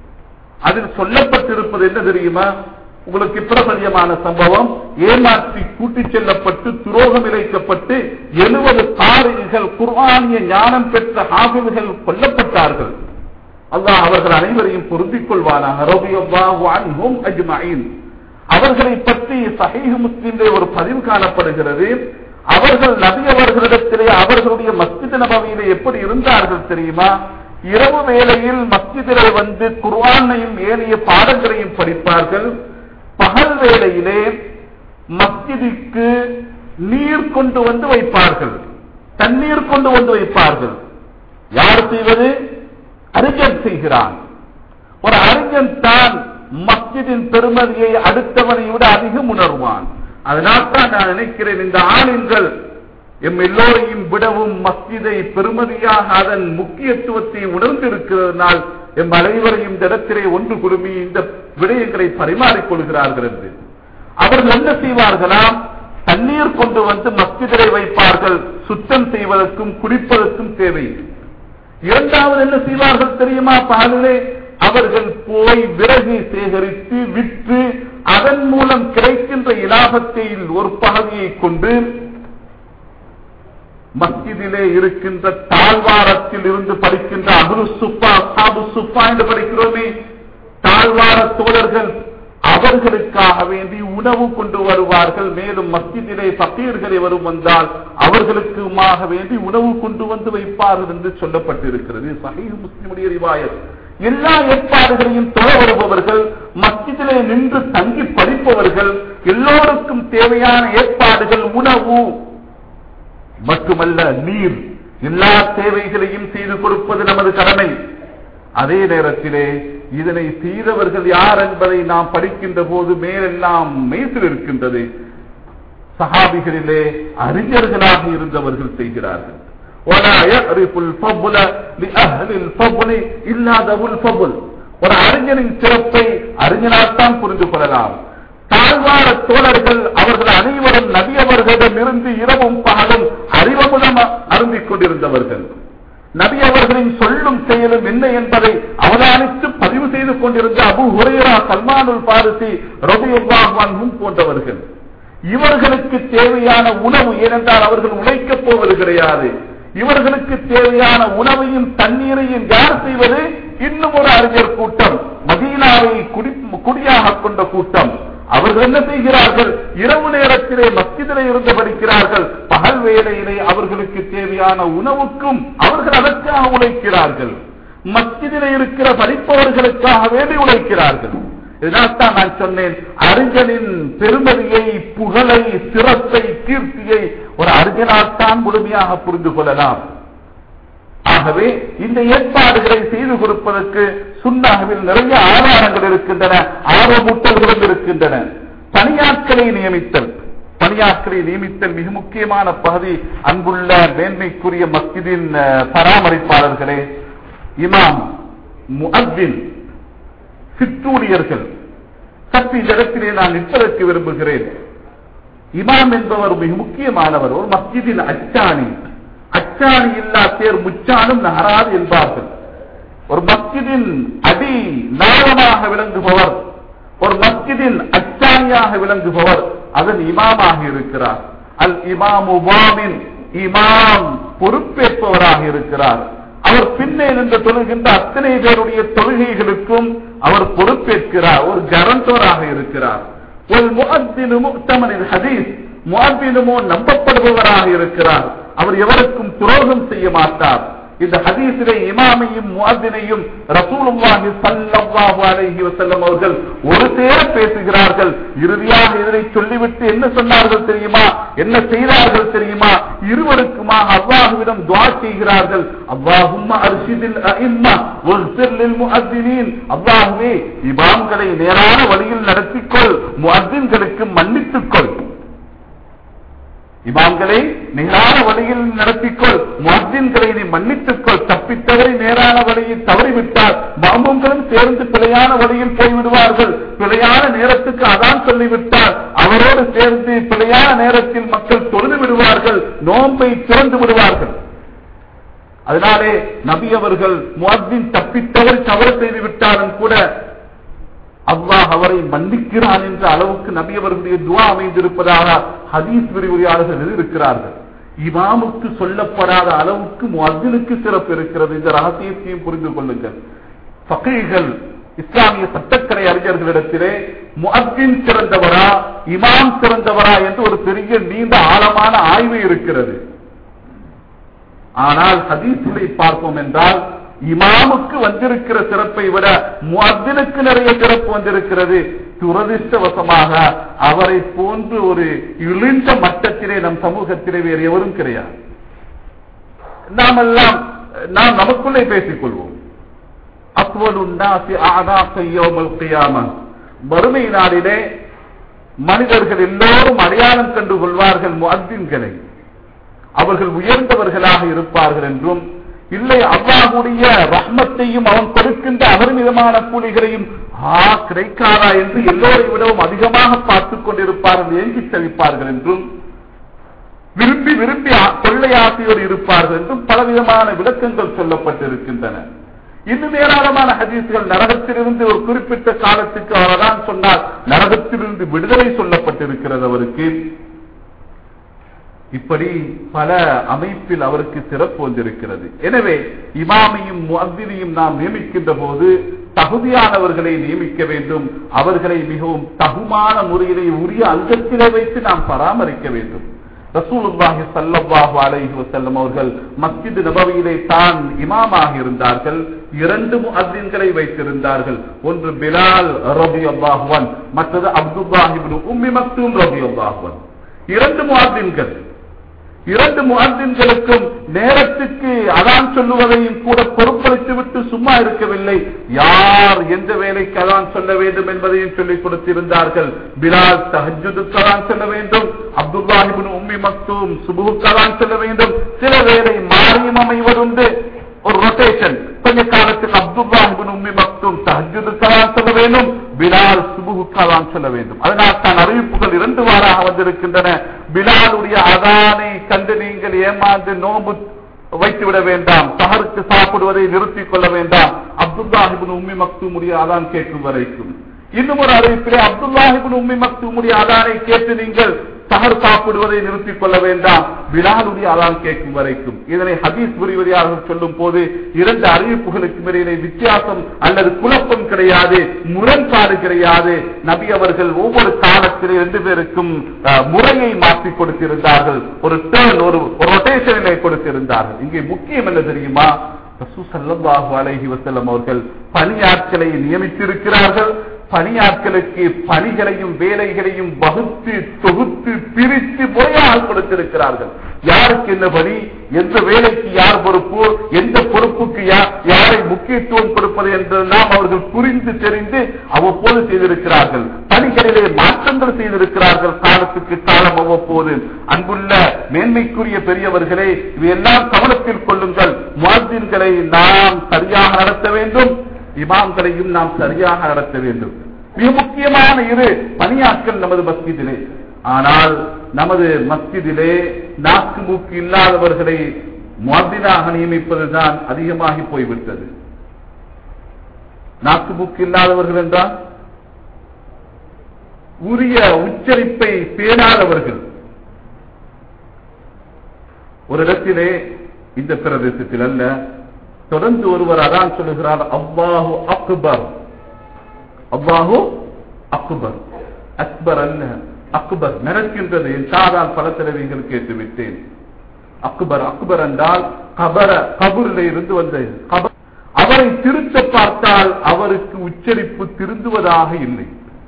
அதில் சொல்லப்பட்டிருப்பது என்ன தெரியுமா உங்களுக்கு பிரபலியமான சம்பவம் ஏமாற்றி கூட்டிச் செல்லப்பட்டு துரோகம் இழைக்கப்பட்டு எழுபது காரிகள் குர்ஆனிய ஞானம் பெற்ற ஹாபில்கள் கொல்லப்பட்டார்கள் அல்லாஹ் அவர்கள் அனைவரையும் பொருந்திக் கொள்வானாக ரலியல்லாஹு அன்ஹும் அஜ்மஈன் அவர்களை பற்றி சஹீஹ் முஸ்லிமிலே ஒரு பதிவு காணப்படுகிறது அவர்கள் நபி அவர்களிடத்திலே அவர்களுடைய மஸ்ஜித் நபவியிலே எப்படி இருந்தார்கள் தெரியுமா இரவு வேளையில் மஸ்ஜிதிலே வந்து குர்ஆனையும் ஏனைய பாடங்களையும் படிப்பார்கள் பகல் வேளையிலே மஸ்ஜிதுக்கு நீர் கொண்டு வந்து வைப்பார்கள் தண்ணீர் கொண்டு வந்து வைப்பார்கள் யார் செய்வது அறிஞன் செய்கிறான் ஒரு அறிஞன் தான் மஸ்ஜிதின் பெருமதியை அடுத்தவனை விட அதிகம் உணர்வான் அதனால் தான் நான் நினைக்கிறேன் இந்த ஆளுங்கள் எம் எல்லோரையும் விடவும் மஸ்ஜிதை பெருமதியாக அதன் முக்கியத்துவத்தை உணர்ந்திருக்கிறதுனால் எம் அனைவரையும் இந்த இடத்திலே ஒன்று குழுமி இந்த விடயங்களை பரிமாறிக் கொள்கிறார்கள் என்று அவர்கள் என்ன செய்வார்களாம் தண்ணீர் கொண்டு வந்து மஸ்ஜிதிலே வைப்பார்கள் சுத்தம் செய்வதற்கும் குடிப்பதற்கும் தேவை இரண்டாவது என்ன செய்வார்கள் தெரியுமா பாலிலே அவர்கள் போய் விறகு சேகரித்து விற்று அதன் மூலம் கிடைக்கின்ற இலாபத்தில் ஒரு பகுதியை கொண்டு மஸ்ஜிதிலே இருக்கின்ற தாழ்வாரத்தில் இருந்து படிக்கின்ற அபுரு சுப்பா சாபு சுப்பா என்று படிக்கிறோமே தாழ்வார தோழர்கள் அவர்களுக்காக வேண்டி உணவு கொண்டு வருவார்கள் மேலும் மஸ்ஜிதிலே பக்கீர்களை வரும் வந்தால் அவர்களுக்குமாக வேண்டி உணவு கொண்டு வந்து வைப்பார்கள் என்று சொல்லப்பட்டிருக்கிறது சஹீஹ் முஸ்லிமுடைய ரிவாயத் எல்லா ஏற்பாடுகளையும் தொழ வருபவர்கள் மஸ்ஜிதிலே நின்று தங்கி படிப்பவர்கள் எல்லோருக்கும் தேவையான ஏற்பாடுகள் உணவு மட்டுமல்ல நீர் எல்லா தேவைகளையும் செய்து கொடுப்பது நமது கடமை அதே நேரத்திலே இதனை செய்தவர்கள் யார் என்பதை நாம் படிக்கின்ற போது மேலெல்லாம் மெய்சில் இருக்கின்றது சஹாபிகளிலே அறிஞர்களாக இருந்தவர்கள் செய்கிறார்கள் ولا يعرف الفضل لأهل الفضل إلا ذو الفضل ஒரு அறிஞனின் சிறப்பை அறிஞனால்தான் புரிந்து கொள்ளலாம் தாழ்வார தோழர்கள் அவர்கள் அனைவரும் நபி அவர்களிடம் இருந்து இரவும் பகலும் அறிவமுதம் அருந்திக் கொண்டிருந்தவர்கள் நபி அவர்களின் சொல்லும் செயலும் என்ன என்பதை அவதானித்து பதிவு செய்து கொண்டிருந்த அபு ஹுரைரா சல்மானுல் பாரிசி ரபியுல்லாஹும் போன்றவர்கள் இவர்களுக்கு தேவையான உணவு ஏனென்றால் அவர்கள் உழைக்கப் போவது கிடையாது இவர்களுக்கு தேவையான உணவையும் தண்ணீரையும் யார் செய்வது இன்னும் ஒரு அறிஞர் கூட்டம் மதீனாவை குடி குடியாக கொண்ட கூட்டம் அவர்கள் என்ன செய்கிறார்கள் இரவு நேரத்திலே மஸ்ஜிதிலே இருந்து படிக்கிறார்கள் பகல் வேளையிலே அவர்களுக்கு தேவையான உணவுக்கும் அவர்கள் அதற்காக உழைக்கிறார்கள் மஸ்ஜிதிலே இருக்கிற படிப்பவர்களுக்காக வேண்டி உழைக்கிறார்கள் இதனால்தான் நான் சொன்னேன் அறிஞனின் பெருமதியை புகழை சிறப்பை கீர்த்தியை ஒரு அறிஞனால் தான் முழுமையாக புரிந்து கொள்ளலாம் ஆகவே இந்த ஏற்பாடுகளை செய்து கொடுப்பதற்கு சுண்ணாகவில் நிறைய ஆதாரங்கள் இருக்கின்றன ஆர்வமூட்டல்களும் இருக்கின்றன பணியாட்களை நியமித்தல் பணியாட்களை நியமித்தல் மிக முக்கியமான பகுதி அன்புள்ள மேன்மைக்குரிய மஸ்ஜிதின் அஹ், பராமரிப்பாளர்களே இமாம் முஅத்தின் சிற்றூழியர்கள் சற்று இந்த இடத்திலே நான் நிற்பதற்கு விரும்புகிறேன் இமாம் என்பவர் மிக முக்கியமானவர் ஒரு மஸ்ஜிதின் அச்சாணி அச்சாணி இல்லா தேர் முச்சானும் நகராது என்பார்கள் ஒரு மஸ்ஜிதின் அடி நாளமாக விளங்குபவர் ஒரு மஸ்ஜிதின் அச்சாணியாக விளங்குபவர் அதன் இமாமாக இருக்கிறார் அல் இமாம் உபாமின் இமாம் பொறுப்பேற்பவராக இருக்கிறார் அவர் பின்னே நின்று தொழுகின்ற அத்தனை பேருடைய தொழுகைகளுக்கும் அவர் பொறுப்பேற்கிறார் ஒரு கரண்டோராக இருக்கிறார் ஒரு முஅத்தினு முக்தமனின் ஹதீஸ் முஅத்தினுமோ நம்பப்படுபவராக இருக்கிறார் அவர் எவருக்கும் துரோகம் செய்ய மாட்டார் இந்த ஹதீஸிலே இமாமையும் முஅத்தினையும் ரசூலுல்லாஹி ஸல்லல்லாஹு அலைஹி வஸல்லம் அவர்கள் ஒரு சேர பேசுகிறார்கள் இறுதியாக இதனை சொல்லிவிட்டு என்ன சொன்னார்கள் தெரியுமா என்ன செய்தார்கள் தெரியுமா இருவருக்குமாக அல்லாஹ்விடம் துஆ செய்கிறார்கள் அல்லாஹும்ம அர்ஷிதில் அஇம்மா வக்ஃபிர் லில் முஅத்தினீன் அல்லாஹ்வே இமாம்களை நேரான வழியில் நடத்திக்கொள் முஅத்தின்களுக்கு மன்னித்துக்கொள் இமாம்களை நேரான வழியில் நடத்திக்கொள் முஅத்தின்களை நீ மன்னித்துக்கொள் தப்பித்தவரை நேரான வழியை தவறிவிட்டால் மாமுங்களும் சேர்ந்து பிழையான வழியில் போய்விடுவார்கள் பிழையான நேரத்துக்கு அதான் சொல்லிவிட்டால் அவரோடு சேர்ந்து பிழையான நேரத்தில் மக்கள் தொழுது விடுவார்கள் நோன்பை திறந்து விடுவார்கள் அதனாலே நபி அவர்கள் முஅத்தின் தப்பித்தவர் தவறு செய்து விட்டாலும் கூட அல்லாஹ் அவரை மன்னிக்கிறான் என்ற அளவுக்கு நபி அவர்களுடைய துவா அமைந்திருப்பதாக ஹதீஸ் விரிவுரையாளர்கள் இருக்கிறார்கள் இமாமுக்கு சொல்லப்படாத அளவுக்கு முஅத்தினுக்கு சிறப்பு இருக்கிறது இந்த ரகசியத்தையும் புரிந்து கொள்ளுங்கள் ஃபகீகள் இஸ்லாமிய சட்டக்கலை அறிஞர்களிடத்திலே முஅத்தின் சிறந்தவரா இமாம் சிறந்தவரா என்று ஒரு பெரிய நீண்ட ஆழமான ஆய்வு இருக்கிறது ஆனால் ஹதீஸிலே பார்ப்போம் என்றால் இமாமுக்கு வந்திருக்கிற சிறப்பை விட முஅத்தினுக்கு நிறைய சிறப்பு வந்திருக்கிறது துரதிருஷ்டவசமாக அவரை போன்று ஒரு இழிந்த மட்டத்திலே நம் சமூகத்திலே வேறு எவரும் கிடையாது நாம் எல்லாம் நாம் நமக்குள்ளே பேசிக் கொள்வோம் வறுமை நாளிலே மனிதர்கள் எல்லோரும் அடையாளம் கண்டு கொள்வார்கள் முஅத்தின்களை அவர்கள் உயர்ந்தவர்களாக இருப்பார்கள் என்றும் இல்லை அல்லாஹுடைய ரஹ்மத்தையும் அவன் கொடுக்கின்ற அபரிமிதமான கூலிகளையும் ஆ கிடைக்காதா என்று எல்லோரை விடவும் அதிகமாக பார்த்துக் கொண்டிருப்பார்கள் ஏங்கி தவிப்பார்கள் என்றும் விரும்பி விரும்பி கொள்ளை ஆசையோடு இருப்பார்கள் என்றும் பலவிதமான விளக்கங்கள் சொல்லப்பட்டிருக்கின்றன இன்னும் ஏராளமான ஹதீஸ்கள் நரகத்திலிருந்து ஒரு குறிப்பிட்ட காலத்துக்கு அவர்தான் சொன்னார் நரகத்திலிருந்து விடுதலை சொல்லப்பட்டிருக்கிறது அவருக்கு இப்படி பல அமைப்பில் அவருக்கு சிறப்பு வந்திருக்கிறது எனவே இமாமையும் முஅத்தினையும் நாம் நியமிக்கின்ற போது தகுதியானவர்களை நியமிக்க வேண்டும் அவர்களை மிகவும் தகுமான முறையிலே உரிய அந்தத்திலே வைத்து நாம் பராமரிக்க வேண்டும் ரசூலுல்லாஹி ஸல்லல்லாஹு அலைஹி வஸல்லம் அவர்கள் மஸ்ஜித் நபவியிலே தான் இமாமாக இருந்தார்கள் இரண்டு முஅத்தின்களை வைத்திருந்தார்கள் ஒன்று பிலால் ரலியல்லாஹு அன் மற்றது அப்துல்லாஹ் இப்னு உம்மி மக்தூம் ரலியல்லாஹு அன் இரண்டு முஅத்தின்கள் இரண்டு முஅத்தின்களுக்கும் நேரத்துக்கு அதான் சொல்லுவதையும் கூட பொறுப்பளித்து விட்டு சும்மா இருக்கவில்லை யார் எந்த வேலைக்கு அதான் சொல்ல வேண்டும் என்பதையும் சொல்லிக் கொடுத்திருந்தார்கள் பிலால் தஹஜுதுக்கு அதான் சொல்ல வேண்டும் அப்துல்லாஹிபின் உம்மி மக்தூம் சுபுக்கு அதான் சொல்ல வேண்டும் சில வேலை மாறியும் அமைவதுண்டு ஒரு ரொட்டேஷன் கொஞ்ச காலத்துக்கு அப்துல்லாஹிபின் உம்மி மக்தூம் தஹஜுதுக்கு அதான் சொல்ல வேண்டும் பிலால் சுபுக்கு அதான் சொல்ல வேண்டும் அதனால் தான் அறிவிப்புகள் இரண்டு வாராக வந்திருக்கின்றன பிலாலுடைய அதானை கண்டு நீங்கள் ஏமாந்து நோம்பு வைத்துவிட வேண்டாம் சஹருக்கு சாப்பிடுவதை நிறுத்திக் கொள்ள வேண்டாம் அப்துல்லாஹிபின் உம்மி மக்தூமுடைய அதான் கேட்கும் வரைக்கும் இன்னும் ஒரு அறிவிப்பிலே அப்துல்லாஹிபின் உம்மி மக்தூமுடைய அதானை கேட்டு நீங்கள் சஹர் சாப்பிடுவதை நிறுத்திக் கொள்ள வேண்டாம் பிலாலுடைய அதான் கேட்கும் வரைக்கும் இதனை ஹதீஸ் விரிவரியாளர்கள் சொல்லும் போது இரண்டு அறிவிப்புகளுக்கு இடையிலே வித்தியாசம் அல்லது குழப்பம் கிடையாது முரண்பாடு கிடையாது நபி அவர்கள் ஒவ்வொரு காலத்திலே இரண்டு பேருக்கும் அஹ், முறையை மாற்றி கொடுத்திருந்தார்கள் ஒரு டேர்ன் ஒரு ரொட்டேஷனை கொடுத்திருந்தார்கள் இங்கே முக்கியம் என்ன தெரியுமா ரசூல் ஸல்லல்லாஹு அலைஹி வஸல்லம் அவர்கள் பணியாட்களை நியமித்திருக்கிறார்கள் பணியாட்களுக்கு பணிகளையும் வேலைகளையும் வகுத்து தொகுத்து பிரித்து முறையாக கொடுத்திருக்கிறார்கள் யாருக்கு என்ன பணி எந்த வேலைக்கு யார் பொறுப்பு எந்த பொறுப்புக்கு யா- யாரை முக்கியத்துவம் கொடுப்பது என்றெல்லாம் அவர்கள் புரிந்து தெரிந்து அவ்வப்போது செய்திருக்கிறார்கள் பணிகளிலே மாற்றங்கள் செய்திருக்கிறார்கள் காலத்துக்கு காலம் அவ்வப்போது அன்புள்ள மேன்மைக்குரிய பெரியவர்களே இவையெல்லாம் கவனத்தில் கொள்ளுங்கள் முஅத்தின்களை நாம் சரியாக நடத்த வேண்டும் இமாம்களையும் நாம் சரியாக நடத்த வேண்டும் மிக முக்கியமான இரு பணியாட்கள் நமது மஸ்ஜிதிலே ஆனால் நமது மஸ்ஜிதிலே நாக்கு மூக்கு இல்லாதவர்களை முஅத்தினாக நியமிப்பதுதான் அதிகமாகி போய்விட்டது நாக்கு மூக்கு இல்லாதவர்கள் என்றால் உரிய உச்சரிப்பை பேணாதவர்கள் ஒரு இடத்திலே இந்த பிரதேசத்தில் அல்ல தொடர்ந்து ஒருவர் அதான் சொல்லுகிறார் அவ்வாஹு அக்பர் அவ்வாஹு அக்பர் அக்பர் அல்ல அக்பர் நடக்கின்றது என் சாதால் பல தடவைகள் கேட்டு விட்டேன் அக்பர் அக்பர் என்றால் கபர கபூரில் இருந்து வந்த கபர் அவரை திருத்த பார்த்தால் அவருக்கு உச்சரிப்பு திருந்துவதாக இல்லை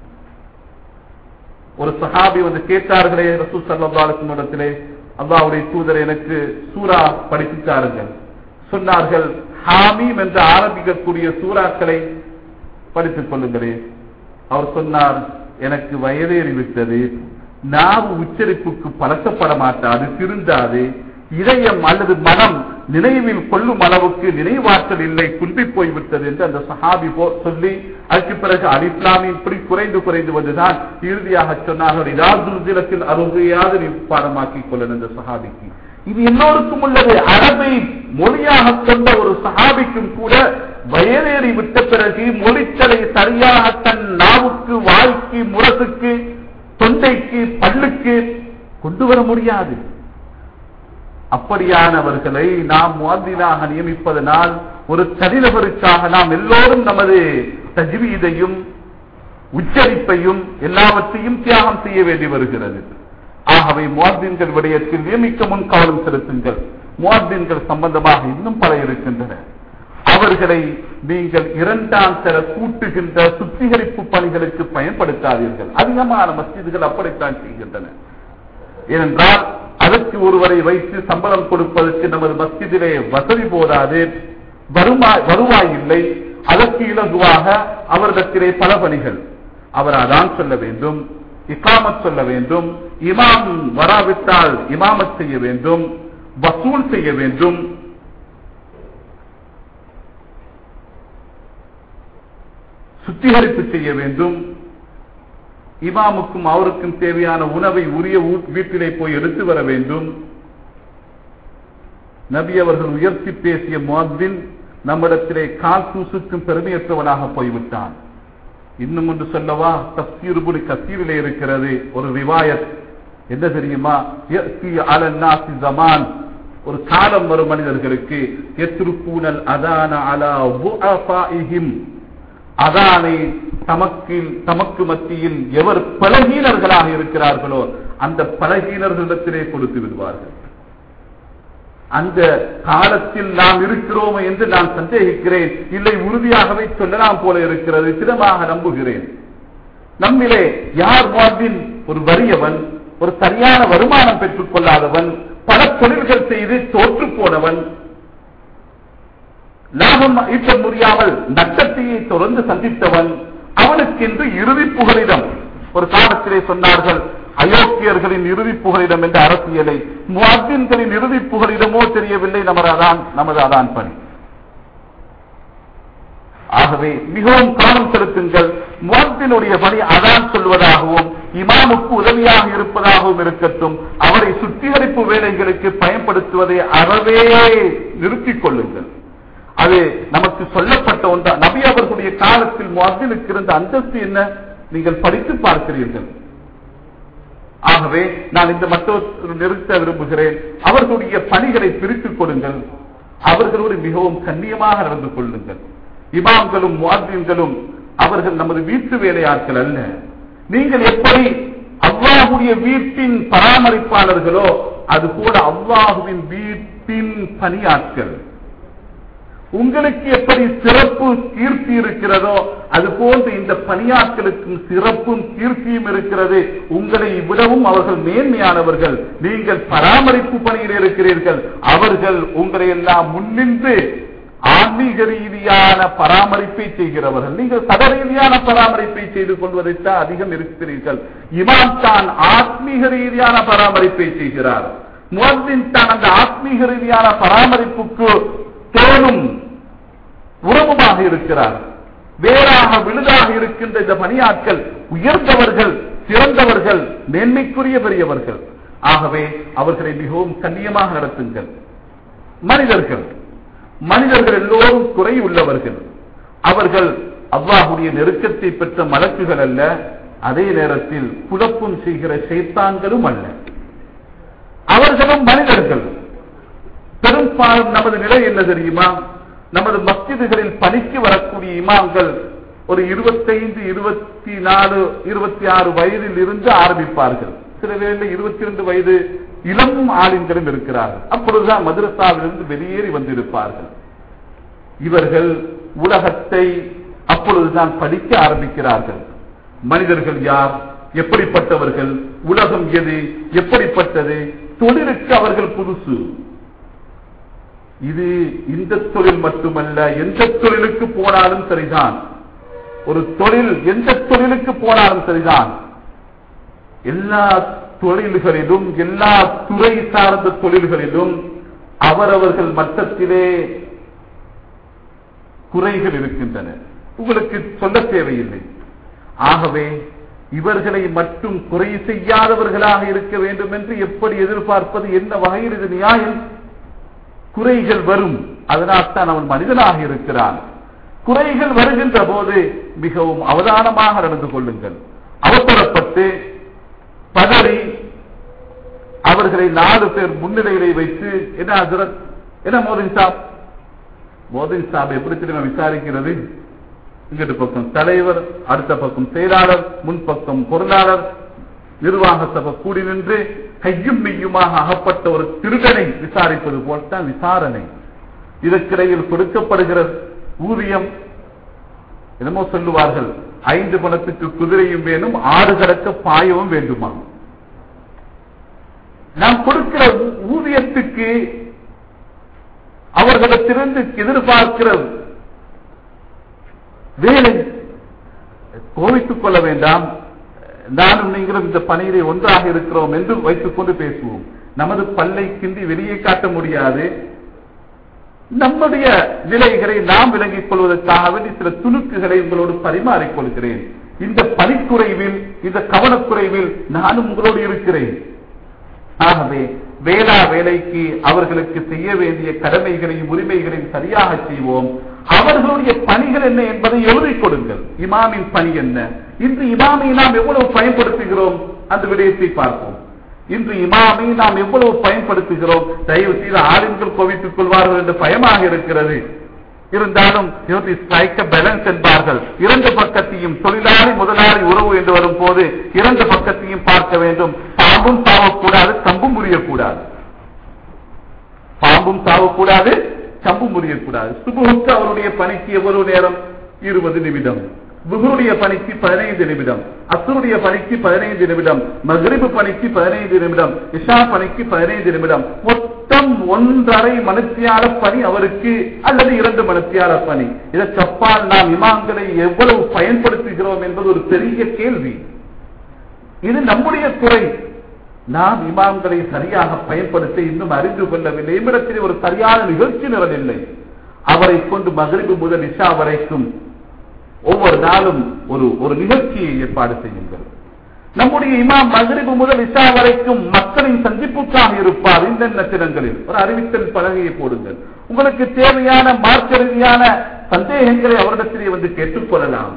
ஒரு சஹாபி வந்து கேட்டார்களே ரசூ சல்லாஹுக்கும் இடத்திலே அல்லாவுடைய தூதர் எனக்கு சூரா படித்தாருங்கள் சொன்னார்கள் ஹாமீம் என்று ஆரம்பிக்கக்கூடிய சூறாக்களை படித்துக் கொள்ளுங்களே அவர் சொன்னார் எனக்கு வயதேறிவிட்டது நாவு உச்சரிப்புக்கு பழக்கப்பட மாட்டாது திருந்தாது இதயம் அல்லது மனம் நினைவில் கொள்ளும் அளவுக்கு நினைவாற்றல் இல்லை குன்றி போய்விட்டது என்று அந்த சஹாபி சொல்லி அதுக்கு பிறகு அல் இஸ்லாமின் இப்படி குறைந்து குறைந்து வந்துதான் இறுதியாக சொன்னார்கள் இதாதுலத்தில் அருகையாது நீ பாடமாக்கிக் கொள்ளணும் இந்த சஹாபிக்கு இது எல்லோருக்கும் உள்ளது அரபை மொழியாக கொண்ட ஒரு சஹாபிக்கும் கூட வயலேறி விட்ட பிறகு மொழிச்சலை சரியாக தன் நாவுக்கு வாய்க்கு முரசுக்கு தொண்டைக்கு பல்லுக்கு கொண்டு வர முடியாது அப்படியானவர்களை நாம் முவாதினாக நியமிப்பதனால் ஒரு தனிநபருக்காக நாம் எல்லோரும் நமது தஜ்வீதையும் உச்சரிப்பையும் எல்லாவற்றையும் தியாகம் செய்ய வேண்டி வருகிறது ஆகவே முவாத்தின்கள் விடயத்தில் நியமிக்க முன் கவனம் செலுத்துங்கள் முவாத்தின்கள் சம்பந்தமாக இன்னும் பல இருக்கின்றன அவர்களை நீங்கள் இரண்டாம் தர கூட்டுகின்ற சுத்திகரிப்பு பணிகளுக்கு பயன்படுத்தாதீர்கள் அதிகமான மசிதிகள் அப்படித்தான் செய்கின்றன ஏனென்றால் அதற்கு ஒருவரை வைத்து சம்பளம் கொடுப்பதற்கு நமது மஸ்ஜிதிலே வசதி போதாது வருமாய் வருவாய் இல்லை அதற்கு இலகுவாக அவரிடத்திலே பல பணிகள் அவர் அதான் சொல்ல வேண்டும் இக்காமத் சொல்ல வேண்டும் இமாம் வராவிட்டால் இமாமத் செய்ய வேண்டும் வசூல் செய்ய வேண்டும் சுத்திகரிப்பு செய்ய வேண்டும் இமாமுக்கும் அவருக்கும் தேவையான உணவை உரிய வீட்டிலே போய் எடுத்து வர வேண்டும் நபி அவர்கள் உயர்த்தி பேசிய முஅத்தின் நம்மிடத்திலே கால் தூசுக்கும் பெருமையற்றவனாக போய்விட்டான் இன்னும் ஒன்று சொல்லவா தப்சீருபுடி கசீரிலே இருக்கிறது ஒரு ரிவாயத் என்ன தெரியுமா ஜமான் ஒரு காலம் வரும் மனிதர்களுக்கு எத்திருப்பூனல் அதான அலா அதானை தமக்கு தமக்கு மத்தியில் எவர் பலகீனர்களாக இருக்கிறார்களோ அந்த பலகீனர்களிடத்திலே கொடுத்து விடுவார்கள் அந்த காலத்தில் நாம் இருக்கிறோம் என்று நான் சந்தேகிக்கிறேன் இல்லை உறுதியாகவே சொல்லலாம் போல இருக்கிறது திடமாக நம்புகிறேன் நம்மிலே யார் வாழ்வின் ஒரு வறியவன் ஒரு சரியான வருமானம் பெற்றுக் கொள்ளாதவன் பல தொழில்கள் செய்து தோற்று போனவன் லாபம் ஈட்ட முடியாமல் நட்டத்தையை தொடர்ந்து சந்தித்தவன் அவனுக்கென்று இறுதி புகலிடம் ஒரு காலத்திலே சொன்னார்கள் அயோக்கியர்களின் இறுதி புகலிடம் என்ற அரசியலை முவாத்தின்களின் இறுதி புகலிடமோ தெரியவில்லை நமது அதான் நமது அதான் பணி ஆகவே மிகவும் கவனம் செலுத்துங்கள் முவாத்தினுடைய பணி அதான் சொல்வதாகவும் இமாமுக்கு உதவியாக இருப்பதாகவும் இருக்கட்டும் அவரை சுத்திகரிப்பு வேலைகளுக்கு பயன்படுத்துவதை அறவே நிறுத்திக் கொள்ளுங்கள் அது நமக்கு சொல்லப்பட்ட ஒன்றா நபி அவர்களுடைய காலத்தில் முவாத்தினுக்கு இருந்த அந்தஸ்து என்ன நீங்கள் படித்து பார்க்கிறீர்கள் ஆகவே நான் இந்த மற்றொரு நிறுத்த விரும்புகிறேன் அவர்களுடைய பணிகளை பிரித்துக் கொடுங்கள் அவர்களோடு மிகவும் கண்ணியமாக நடந்து கொள்ளுங்கள் இமாம்களும் முவாத்தின்களும் அவர்கள் நமது வீட்டு வேலையாட்கள் அல்ல நீங்கள் எப்படி அல்லாஹுடைய வீட்டின் பராமரிப்பாளர்களோ அது கூட அல்லாஹுவின் வீட்டின் பணியாட்கள் உங்களுக்கு எப்படி சிறப்பு கீர்த்தி இருக்கிறதோ அது போன்று இந்த பணியாட்களுக்கும் சிறப்பும் கீர்த்தியும் இருக்கிறது உங்களை விடவும் அவர்கள் மேன்மையானவர்கள் நீங்கள் பராமரிப்பு பணியில் இருக்கிறீர்கள் அவர்கள் உங்களை எல்லாம் முன்னின்று ஆன்மீக ரீதியான பராமரிப்பை செய்கிறவர்கள் நீங்கள் சத ரீதியான பராமரிப்பை செய்து கொள்வதைத்தான் அதிகம் இருக்கிறீர்கள் இமாம் தான் ஆத்மீக ரீதியான பராமரிப்பை செய்கிறார் முவத்தின் தான் அந்த ஆத்மீக ரீதியான பராமரிப்புக்கு தோணும் உறவுமாக இருக்கிறார் வேறாக விழுதாக இருக்கின்ற இந்த பணியாட்கள் உயர்ந்தவர்கள் சிறந்தவர்கள் மேன்மைக்குரிய பெரியவர்கள் ஆகவே அவர்களை மிகவும் கண்ணியமாக நடத்துங்கள் மனிதர்கள் மனிதர்கள் எல்லோரும் குறை உள்ளவர்கள் அவர்கள் அல்லாஹுடைய நெருக்கத்தை பெற்ற மலக்குகள் அல்ல அதே நேரத்தில் குழப்பம் செய்கிற சைத்தான்களும் அல்ல அவர்களும் மனிதர்கள் பெரும்பாலும் நமது நிலை என்ன தெரியுமா நமது மஸ்ஜிதுகளில் பணிக்கு வரக்கூடிய இமாம்கள் ஒரு இருபத்தைந்து இருபத்தி நாலு இருபத்தி ஆறு வயதில் இருந்து ஆரம்பிப்பார்கள் சில வேளை இருபத்தி ரெண்டு வயது இளம் ஆளுங்களும் இருக்கிறார்கள் அப்பொழுதுதான் மதுரசாவிலிருந்து வெளியேறி வந்திருப்பார்கள் இவர்கள் உலகத்தை அப்பொழுதுதான் படிக்க ஆரம்பிக்கிறார்கள் மனிதர்கள் யார் எப்படிப்பட்டவர்கள் உலகம் எது எப்படிப்பட்டது தொழிலுக்கு அவர்கள் புதுசு இது இந்த தொழில் மட்டுமல்ல எந்த தொழிலுக்கு போனாலும் சரிதான் ஒரு தொழில் எந்த தொழிலுக்கு போனாலும் சரிதான் எல்லா தொழில்களிலும் எல்லா துறை சார்ந்த தொழில்களிலும் அவரவர்கள் மட்டத்திலே குறைகள் இருக்கின்றன உங்களுக்கு சொல்ல தேவையில்லை ஆகவே இவர்களை மட்டும் குறை செய்யாதவர்களாக இருக்க வேண்டும் என்று எப்படி எதிர்பார்ப்பது என்ன வகையில் இது நியாயம் குறைகள் வரும் அதனால் தான் அவன் மனிதனாக இருக்கிறான் குறைகள் வருகின்ற போது மிகவும் அவதானமாக நடந்து கொள்ளுங்கள் அவசரப்பட்டு பதறி அவர்களை நாலு பேர் முன்னிலையிலே வைத்து என்ன ஹசரத் என்ன மோதின் சாப் மோதின் சாப் எப்படி தெரியுமா விசாரிக்கிறது இங்கிட்டு பக்கம் தலைவர் அடுத்த பக்கம் செயலாளர் முன்பக்கம் பொருளாளர் நிர்வாக சபை கூடி நின்று கையும் மெய்யுமாக அகப்பட்ட ஒரு திருடனை விசாரிப்பது போல்தான் விசாரணை இதற்கிடையில் கொடுக்கப்படுகிற ஊதியம் என்னமோ சொல்லுவார்கள் ஐந்து பணத்துக்கு குதிரையும் வேணும் ஆறு கடக்க பாயவும் வேண்டுமா நாம் கொடுக்கிற ஊ- ஊதியத்துக்கு அவர்களிடத்திலிருந்து எதிர்பார்க்கிற வேலை கோவித்துக் கொள்ள வேண்டாம் நானும் நீங்களும் இந்த பணியிலே ஒன்றாக இருக்கிறோம் என்று வைத்துக் கொண்டு பேசுவோம் நமது பல்லை கிண்டி வெளியே காட்ட முடியாது நம்முடைய நிலைகளை நாம் விளங்கிக் கொள்வதற்காக வேண்டி சில துணுக்குகளை உங்களோடு பரிமாறிக் கொள்கிறேன் இந்த பணிக்குறைவில் இந்த கவனக்குறைவில் நானும் உங்களோடு இருக்கிறேன் ஆகவே வேளா வேலைக்கு அவர்களுக்கு செய்ய வேண்டிய கடமைகளையும் உரிமைகளையும் சரியாக செய்வோம் அவர்களுடைய பணிகள் என்ன என்பதை எழுதிக் கொடுங்கள் இமாமின் பணி என்ன இன்று இமாமை நாம் எவ்வளவு பயன்படுத்துகிறோம் அந்த விடயத்தை பார்ப்போம் இன்று இமாமை நாம் எவ்வளவு பயன்படுத்துகிறோம் தயவு செய்து ஆளுங்கள் கோவித்துக் கொள்வார்கள் என்று பயமாக இருக்கிறது இருந்தாலும் பேலன்ஸ் என்பார்கள் இரண்டு பக்கத்தையும் தொழிலாளி முதலாளி உறவு என்று வரும் போது இரண்டு பக்கத்தையும் பார்க்க வேண்டும் பாம்பும் தாவக்கூடாது கம்பும் முறியக்கூடாது பாம்பும் தாவக்கூடாது கம்பும் முறியக்கூடாது சுபுகுக்கு அவருடைய பணிக்கு எவ்வளவு நேரம் இருபது நிமிடம் புகருடைய பணிக்கு பதினைந்து நிமிடம் அசுருடைய பணிக்கு பதினைந்து நிமிடம் மகரிபு பணிக்கு பதினைந்து நிமிடம் இஷா பணிக்கு பதினைந்து நிமிடம் மொத்தம் ஒன்றரை மனுத்தியால பணி அவருக்கு அல்லது இரண்டு மனுத்தியால பணி இதற்கப்பால் நாம் இமாம்களை எவ்வளவு பயன்படுத்துகிறோம் என்பது ஒரு பெரிய கேள்வி இது நம்முடைய துறை நாம் இமாம்களை சரியாக பயன்படுத்த இன்னும் அறிந்து கொள்ளவில்லை இம்மிடத்தில் ஒரு சரியான நிகழ்ச்சி நிரல் இல்லை அவரை கொண்டு மகிழ்வு முதல் இஷா வரைக்கும் ஒவ்வொரு நாளும் ஒரு ஒரு நிகழ்ச்சியை ஏற்பாடு செய்யுங்கள் நம்முடைய இமாம் மகிழ்வு முதல் இஷா வரைக்கும் மக்களின் சந்திப்புக்காக இருப்பார் இந்த தினங்களில் ஒரு அறிவித்தல் பலகையை போடுங்கள் உங்களுக்கு தேவையான மார்க்க ரீதியான சந்தேகங்களை அவரிடத்திலே வந்து கேட்டுக்கொள்ளலாம்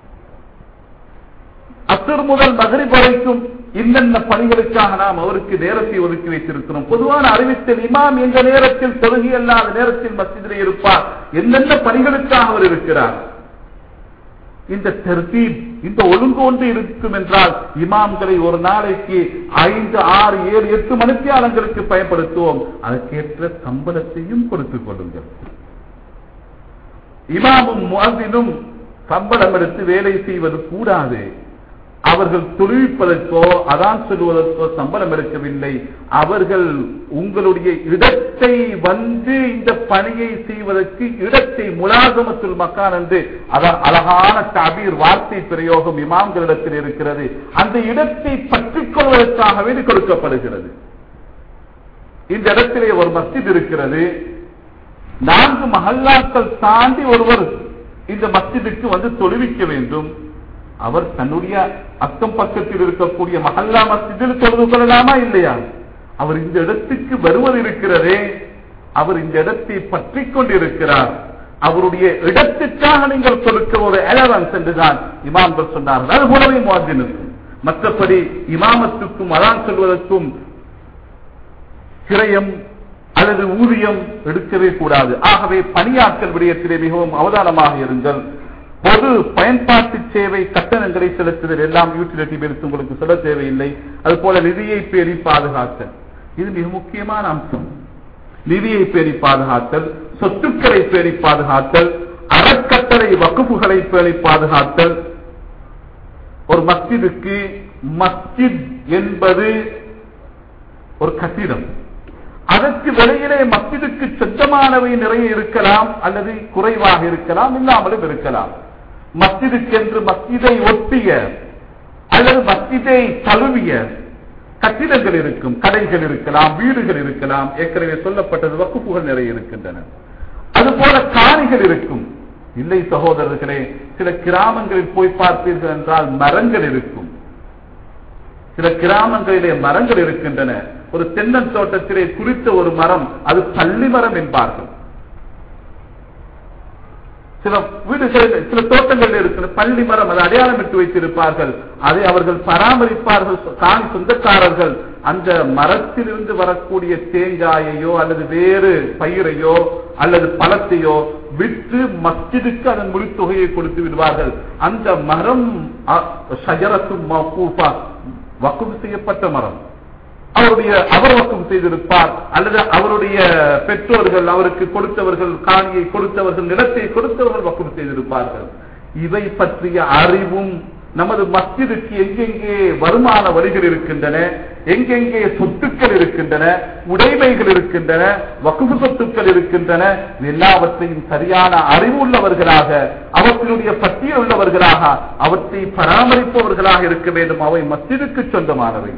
அசர் முதல் மகரிப் வரைக்கும் இன்னென்ன பணிகளுக்காக நாம் அவருக்கு நேரத்தை ஒதுக்கி வைத்திருக்கிறோம் பொதுவான அறிவித்தல் இமாம் எந்த நேரத்தில் தொழுகி அல்லாத நேரத்தில் மசிதிலே இருப்பார் என்னென்ன பணிகளுக்காக அவர் இருக்கிறார் இந்த தர்தீப் இந்த ஒழுங்கு ஒன்று இருக்கும் என்றால் இமாம்களை ஒரு நாளைக்கு ஐந்து ஆறு ஏழு எட்டு மணித்தியாலங்களுக்கு பயன்படுத்துவோம் அதற்கேற்ற சம்பளத்தையும் கொடுத்துக் கொள்ளுங்கள் இமாமும் முஅத்தினும் சம்பளம் எடுத்து வேலை செய்வது கூடாது அவர்கள் தொழுவிப்பதற்கோ அதான் சொல்லுவதற்கோ சம்பளம் எடுக்கவில்லை அவர்கள் உங்களுடைய இடத்தை வந்து இந்த பணியை செய்வதற்கு இடத்தை முலாசமத்துல் மக்கான் என்று அதான் அழகான தபீர் வார்த்தை பிரயோகம் இமாம்களிடத்தில் இருக்கிறது அந்த இடத்தை பற்றிக் கொள்வதற்காக வேண்டி கொடுக்கப்படுகிறது இந்த இடத்திலே ஒரு மஸ்ஜித் இருக்கிறது நான்கு மஹல்லாக்கள் தாண்டி ஒருவர் இந்த மஸ்ஜிதுக்கு வந்து தொழுவிக்க வேண்டும் அவர் தன்னுடைய அக்கம் பக்கத்தில் இருக்கக்கூடிய மஹல்லா மஸ்ஜிதில் தொழுது கொள்ளலாமா இல்லையா அவர் இந்த இடத்துக்கு வருவது இருக்கிறதே அவர் இந்த இடத்தை பற்றி கொண்டிருக்கிறார் அவருடைய இடத்துக்காக நீங்கள் கொடுக்கிற ஒரு எலவன்ஸ் என்றுதான் இமாம்கள் சொன்னார்கள் அது போலவே முவாஜினுக்கும் மற்றபடி இமாமத்துக்கும் அதான் சொல்வதற்கும் கிரயம் அல்லது ஊதியம் எடுக்கவே கூடாது ஆகவே பணியாட்கள் விடயத்திலே மிகவும் அவதானமாக இருங்கள் பொது பயன்பாட்டு சேவை கட்டணங்களை செலுத்துதல் எல்லாம் யூட்டிலிட்டி பில்ஸ் உங்களுக்கு சொல்ல தேவையில்லை அதுபோல நிதியை பேணி பாதுகாத்தல் இது மிக முக்கியமான அம்சம் நிதியை பேணி பாதுகாத்தல் சொத்துக்களை பேணி பாதுகாத்தல் அறக்கட்டளை வகுப்புகளை பேணி பாதுகாத்தல் ஒரு மஸ்ஜிதுக்கு மஸ்ஜித் என்பது ஒரு கட்டிடம் அதற்கு வெளியிலே மஸ்ஜிதுக்கு சொந்தமானவை நிறைய இருக்கலாம் அல்லது குறைவாக இருக்கலாம் இல்லாமலும் இருக்கலாம் மஸ்ஜிதுக்கென்று மஸ்ஜிதை ஒட்டிய அல்லது மஸ்ஜிதை தழுவிய கட்டிடங்கள் இருக்கும் கடைகள் இருக்கலாம் வீடுகள் இருக்கலாம் ஏற்கனவே சொல்லப்பட்டது வகுப்புகள் நிறைய இருக்கின்றன அதுபோல காணிகள் இருக்கும் இல்லை சகோதரர்களே சில கிராமங்களில் போய் பார்த்தீர்கள் என்றால் மரங்கள் இருக்கும் சில கிராமங்களிலே மரங்கள் இருக்கின்றன ஒரு தென்னன் தோட்டத்திலே குறித்த ஒரு மரம் அது பள்ளி மரம் என்பார்கள் சில வீடுகளில் சில தோட்டங்களில் இருக்கிற பள்ளி மரம் அதை அடையாளமிட்டு வைத்திருப்பார்கள் அதை அவர்கள் பராமரிப்பார்கள் காணி சொந்தக்காரர்கள் அந்த மரத்திலிருந்து வரக்கூடிய தேங்காயையோ அல்லது வேறு பயிரையோ அல்லது பழத்தையோ விற்று மஸ்ஜிதுக்கு அதன் முழுத்தொகையை கொடுத்து விடுவார்கள் அந்த மரம் ஷஜரத்தும் வக்குவு செய்யப்பட்ட மரம் அவருடைய அவர் வக்கம் செய்திருப்பார் அல்லது அவருடைய பெற்றோர்கள் அவருக்கு கொடுத்தவர்கள் காணியை கொடுத்தவர்கள் நிலத்தை கொடுத்தவர்கள் வக்கம் செய்திருப்பார்கள் இவை பற்றிய அறிவும் நமது மஸ்ஜிதுக்கு எங்கெங்கே வருமான வழிகள் இருக்கின்றன எங்கெங்கே சொத்துக்கள் இருக்கின்றன உடைமைகள் இருக்கின்றன வகுப்பு சொத்துக்கள் இருக்கின்றன எல்லாவற்றையும் சரியான அறிவு உள்ளவர்களாக அவற்றினுடைய பட்டியல் உள்ளவர்களாக அவற்றை பராமரிப்பவர்களாக இருக்க வேண்டும் அவை மஸ்ஜிதுக்கு சொந்தமானவை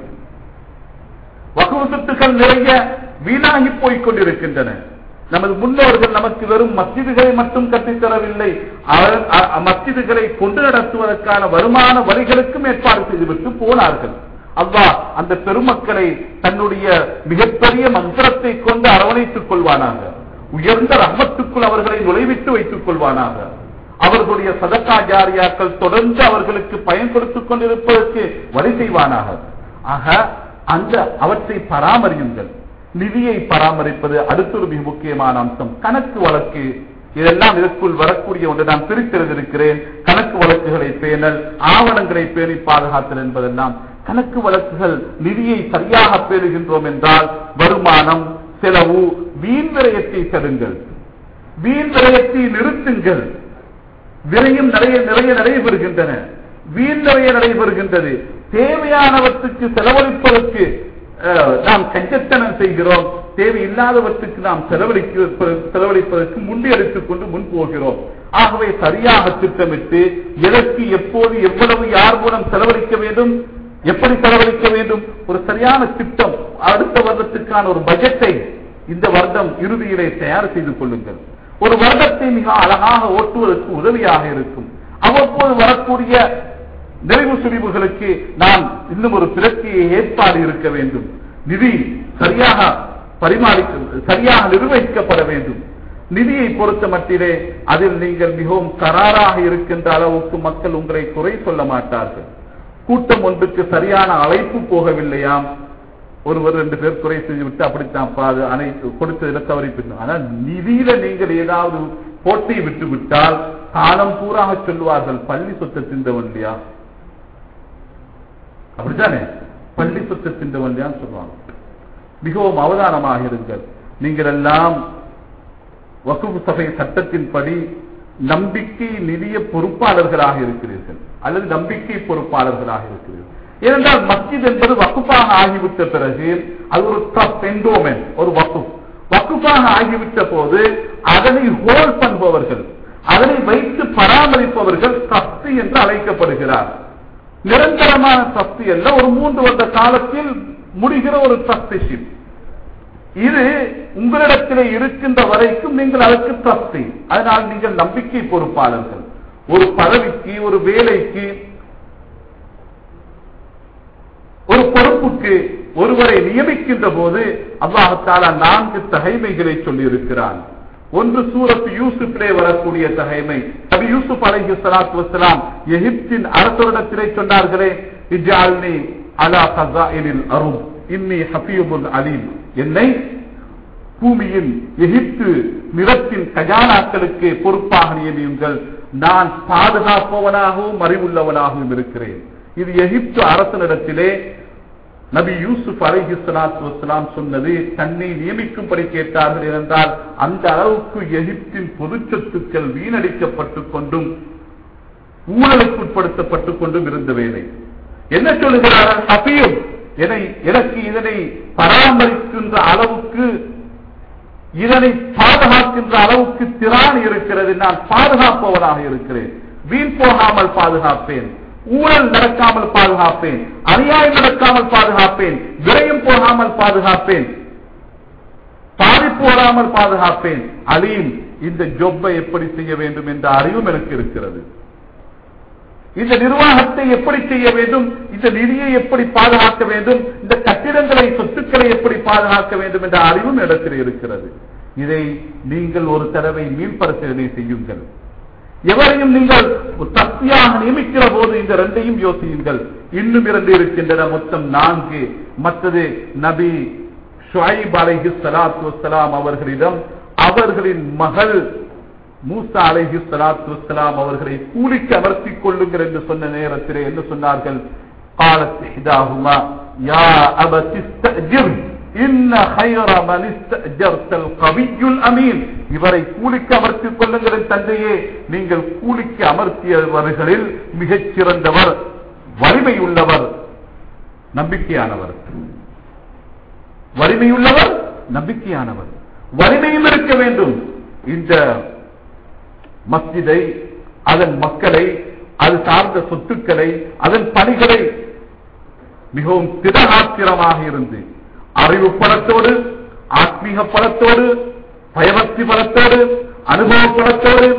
வகுப்பு சொத்துக்கள் நிறைய வீணாகி போய்க் கொண்டிருக்கின்றன நமது முன்னோர்கள் நமக்கு வெறும் மஸ்ஜிதுகளை மட்டும் கட்டித்தரவில்லை மஸ்ஜிதுகளை கொண்டு நடத்துவதற்கான வருமான வரிகளுக்கும் ஏற்பாடு செய்துவிட்டு போனார்கள் அவ்வா அந்த பெருமக்களை தன்னுடைய மிகப்பெரிய மந்திரத்தை கொண்டு அரவணைத்துக் கொள்வானாக உயர்ந்த ரஹமத்துக்குள் அவர்களை நுழைவித்து வைத்துக் கொள்வானாக அவர்களுடைய சதக்கா ஜாரியாக்கள் தொடர்ந்து அவர்களுக்கு பயன் கொடுத்துக் கொண்டிருப்பதற்கு வழி செய்வானாக ஆக அந்த அவற்றை பராமரியுங்கள் நிதியை பராமரிப்பது அடுத்தொரு மிக முக்கியமான அம்சம் கணக்கு வழக்கு இதெல்லாம் இதற்குள் வரக்கூடிய ஒன்று நான் பிரித்தெழுதிருக்கிறேன் கணக்கு வழக்குகளை பேணல் ஆவணங்களை பேணி பாதுகாத்தல் என்பதெல்லாம் கணக்கு வழக்குகள் நிதியை சரியாக பேணுகின்றோம் என்றால் வருமானம் செலவு வீண் விரயத்தை தடுங்கள் வீண் விரயத்தை நிறுத்துங்கள் விரயம் நிறைய நிறைய நடைபெறுகின்றன வீண் நிறைய நடைபெறுகின்றது தேவையானவற்றுக்கு செலவழிப்பதற்கு நாம் கஞ்சத்தனம் செய்கிறோம் தேவையில்லாதவற்றுக்கு நாம் செலவழிக்க செலவழிப்பதற்கு முன்னெடுத்துக் கொண்டு முன் போகிறோம் ஆகவே சரியாக திட்டமிட்டு எதற்கு எப்போது எவ்வளவு யார் மூலம் செலவழிக்க வேண்டும் எப்படி செலவழிக்க வேண்டும் ஒரு சரியான திட்டம் அடுத்த வருடத்துக்கான ஒரு பட்ஜெட்டை இந்த வருடம் இறுதியிலே தயார் செய்து கொள்ளுங்கள் ஒரு வருடத்தை மிக அழகாக ஓட்டுவதற்கு உதவியாக இருக்கும் அவ்வப்போது வரக்கூடிய நிறைவு சுழிவுகளுக்கு நாம் இன்னும் ஒரு பிரத்தியை ஏற்பாடு இருக்க வேண்டும் நிதி சரியாக பரிமாறி சரியாக நிர்வகிக்கப்பட வேண்டும் நிதியை பொறுத்த மட்டிலே அதில் நீங்கள் மிகவும் கராராக இருக்கின்ற அளவுக்கு மக்கள் உங்களை குறை சொல்ல மாட்டார்கள் கூட்டம் ஒன்றுக்கு சரியான அழைப்பு போகவில்லையாம் ஒருவர் ரெண்டு பேர் குறை செய்து விட்டு அப்படித்தான் பாது அனைத்து கொடுத்ததில் தவறி ஆனால் நிதியில நீங்கள் ஏதாவது போட்டி விட்டு விட்டால் காலம் பூராக சொல்வார்கள் பள்ளி சொத்தை தின்றவன் இல்லையா அப்படித்தானே பள்ளி சொத்தை தின்றவன் இல்லையான்னு சொல்லுவாங்க மிகவும் அவதானமாக இருங்கள் நீங்கள் எல்லாம் வகுப்பு சபை சட்டத்தின்படி நம்பிக்கை நிதிய பொறுப்பாளர்களாக இருக்கிறீர்கள் அல்லது நம்பிக்கை பொறுப்பாளர்களாக இருக்கிறீர்கள் ஏனென்றால் மஸ்ஜித் என்பது வகுப்பாக ஆகிவிட்ட பிறகு அது ஒரு ட்ரஸ்ட் என்டோமெண்ட் ஒரு வகுப் வகுப்பாக ஆகிவிட்ட போது அதனை ஹோல்ட் பண்ணுபவர்கள் அதனை வைத்து பராமரிப்பவர்கள் ட்ரஸ்டி என்று அழைக்கப்படுகிறார் நிரந்தரமான ட்ரஸ்டி அல்ல ஒரு மூன்று வருட காலத்தில் முடிகிற ஒரு ட்ரஸ்டிஷிப் இது உங்களிடத்திலே இருக்கின்ற வரைக்கும் நீங்கள் அதற்கு ட்ரஸ்டி அதனால் நீங்கள் நம்பிக்கை பொறுப்பாளர்கள் ஒரு பதவிக்கு ஒரு வேலைக்கு ஒரு பொறுப்புக்கு ஒருவரை நியமிக்கின்ற போது அல்லாஹால நான்கு தகைமைகளை சொல்லி இருக்கிறான் ஒன்று சூரத்து யூசுஃபிலே வரக்கூடிய தகைமை நபி யூசுப் அலைஹி ஸலாத்து வஸலாம் எகிப்தின் அரசரிடத்திலே சொன்னார்களே இஜ்அல்னி அலா கஸாயினில் அரும் இன்னி ஹஃபீபுல் அலீம் என்னை பூமியின் எகிப்து நிலத்தின் கஜானாக்களுக்கு பொறுப்பாக நியமியுங்கள் நான் பாதுகாப்பவனாகவும் அறிவுள்ளவனாகவும் இருக்கிறேன் இது எகிப்து அரசனிடத்திலே நபி யூசுப் அலைஹி ஸலாத்து வஸலாம் சொன்னது தன்னை நியமிக்கும்படி கேட்டார்கள் என்றால் அந்த அளவுக்கு எகிப்தின் பொது சொத்துக்கள் வீணடிக்கப்பட்டுக் கொண்டும் ஊழலுக்கு உட்படுத்தப்பட்டுக் கொண்டும் இருந்த வேலை என்ன சொல்லுகிறார்கள் ஹபியும் என்னை எனக்கு இதனை பராமரிக்கின்ற அளவுக்கு இதனை பாதுகாக்கின்ற அளவுக்கு திராணி இருக்கிறது நான் பாதுகாப்பவனாக இருக்கிறேன் வீண் போகாமல் பாதுகாப்பேன் ஊழல் நடக்காமல் பாதுகாப்பேன் அநியாயம் நடக்காமல் பாதுகாப்பேன் விரயம் போகாமல் பாதுகாப்பேன் பாதிப்பு வராமல் பாதுகாப்பேன் அலீம் இந்த ஜொப்பை எப்படி செய்ய வேண்டும் என்ற அறிவும் எனக்கு இருக்கிறது இந்த நிர்வாகத்தை எப்படி செய்ய வேண்டும் இந்த நிதியை எப்படி பாதுகாக்க வேண்டும் இந்த கட்டிடங்களை சொத்துக்களை எப்படி பாதுகாக்க வேண்டும் என்ற அறிவும் இடத்தில் இருக்கிறது இதை நீங்கள் ஒரு தடவை மீள் பரிசீலனை செய்யுங்கள் எவரையும் நீங்கள் சக்தியாக நியமிக்கிற போது இந்த ரெண்டையும் யோசியுங்கள் இன்னும் இரண்டு இருக்கின்றன மொத்தம் நான்கு மற்றது நபி ஷுஐப் அலைஹி ஸலாத்து வஸ்ஸலாம் அவர்களிடம் அவர்களின் மகள் மூசா அலைஹி ஸலாத்து வஸ்ஸலாம் அவர்களை கூலிக்கு அமர்த்திக் கொள்ளுங்கள் என்று சொன்ன நேரத்திலே என்ன சொன்னார்கள் قالت إحداهما يا أبت استأجر إن خير من استأجرت القوي الأمين இவரை கூலிக்கு அமர்த்திக் கொள்ளுங்கள் என் தந்தையே நீங்கள் கூலிக்கு அமர்த்தியவர்களில் மிகச் சிறந்தவர் வலிமை உள்ளவர் நம்பிக்கையானவர் வலிமையுள்ளவர் நம்பிக்கையானவர் வலிமையும் இருக்க வேண்டும் இந்த மஸ்ஜிதை அதன் மக்களை அது சார்ந்த சொத்துக்களை அதன் பணிகளை மிகவும் திடகாத்திரமாக இருந்து அறிவு பலத்தோடு ஆத்மீக பலத்தோடு பயபக்தி பலத்தோடு அனுபவ பலத்தோடு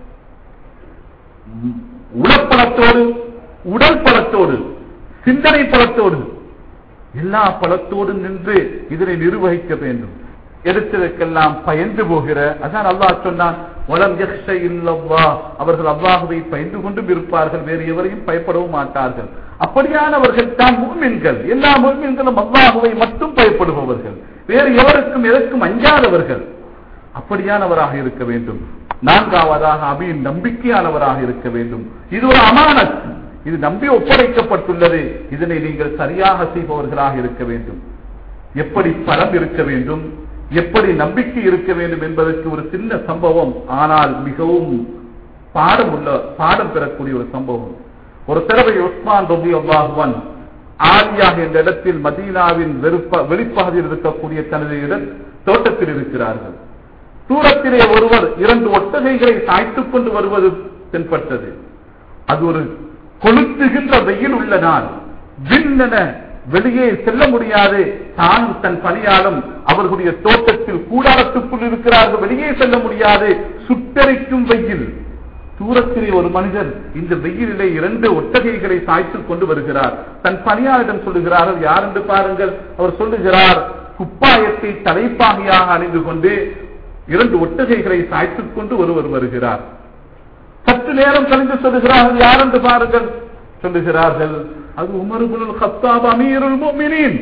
உடற்பலத்தோடு உடல் பலத்தோடு சிந்தனை பலத்தோடு எல்லா பலத்தோடு நின்று இதனை நிர்வகிக்க வேண்டும் எடுத்ததற்கெல்லாம் பயந்து போகிற அதான் அல்லாஹ் சொன்னான் வளம் யக்ஷ இல்லவ்வா அவர்கள் அல்லாஹுவை பயந்து கொண்டும் இருப்பார்கள் வேறு எவரையும் பயப்படவும் மாட்டார்கள் அப்படியானவர்கள் தான் முன்மின்கள் எல்லா முன்மின்களும் அல்லாஹுவை மட்டும் பயப்படுபவர்கள் வேறு எவருக்கும் எதற்கும் அஞ்சாதவர்கள் அப்படியானவராக இருக்க வேண்டும் நான்காவதாக அபியின் நம்பிக்கையானவராக இருக்க வேண்டும் இது ஒரு அமானத் இது நம்பி ஒப்படைக்கப்பட்டுள்ளது இதனை நீங்கள் சரியாக செய்பவர்களாக இருக்க வேண்டும் எப்படி பலம் இருக்க வேண்டும் எப்படி நம்பிக்கை இருக்க வேண்டும் என்பதற்கு ஒரு சின்ன சம்பவம் ஆனால் மிகவும் பாடம் உள்ள பாடம் பெறக்கூடிய ஒரு சம்பவம் ஒரு தடவை உஸ்மான் ரபி அல்லாஹுவன் ஆலியாக என்ற இடத்தில் மதீனாவின் வெறுப்ப வெளிப்பகுதியில் இருக்கக்கூடிய தனது இட தோட்டத்தில் இருக்கிறார்கள் தூரத்திலே ஒருவர் இரண்டு ஒட்டகைகளை சாய்த்துக் கொண்டு வருவது தென்பட்டது அது ஒரு கொளுத்துகின்ற வெயில் உள்ள நாள் விண்ணென வெளியே செல்ல முடியாது தானும் தன் பணியாலும் அவர்களுடைய தோட்டத்தில் கூடாரத்துக்குள் இருக்கிறார்கள் வெளியே செல்ல முடியாது சுட்டரிக்கும் வெயில் தூரத்திலே ஒரு மனிதர் இந்த வெயிலிலே இரண்டு ஒட்டகைகளை சாய்த்துக் கொண்டு வருகிறார் தன் பணியாளரிடம் சொல்லுகிறார்கள் யார் என்று பாருங்கள் அவர் சொல்லுகிறார் குப்பாயத்தை தலைப்பாகையாக அணிந்து கொண்டு இரண்டு ஒட்டகைகளை சாய்த்துக் கொண்டு ஒருவர் வருகிறார் சற்று நேரம் கழிந்து சொல்லுகிறார்கள் யார் என்று பாருங்கள் சொல்லுகிறார்கள் அது உமருபுல் ஹத்தாப் அமீருல் முஃமினீன்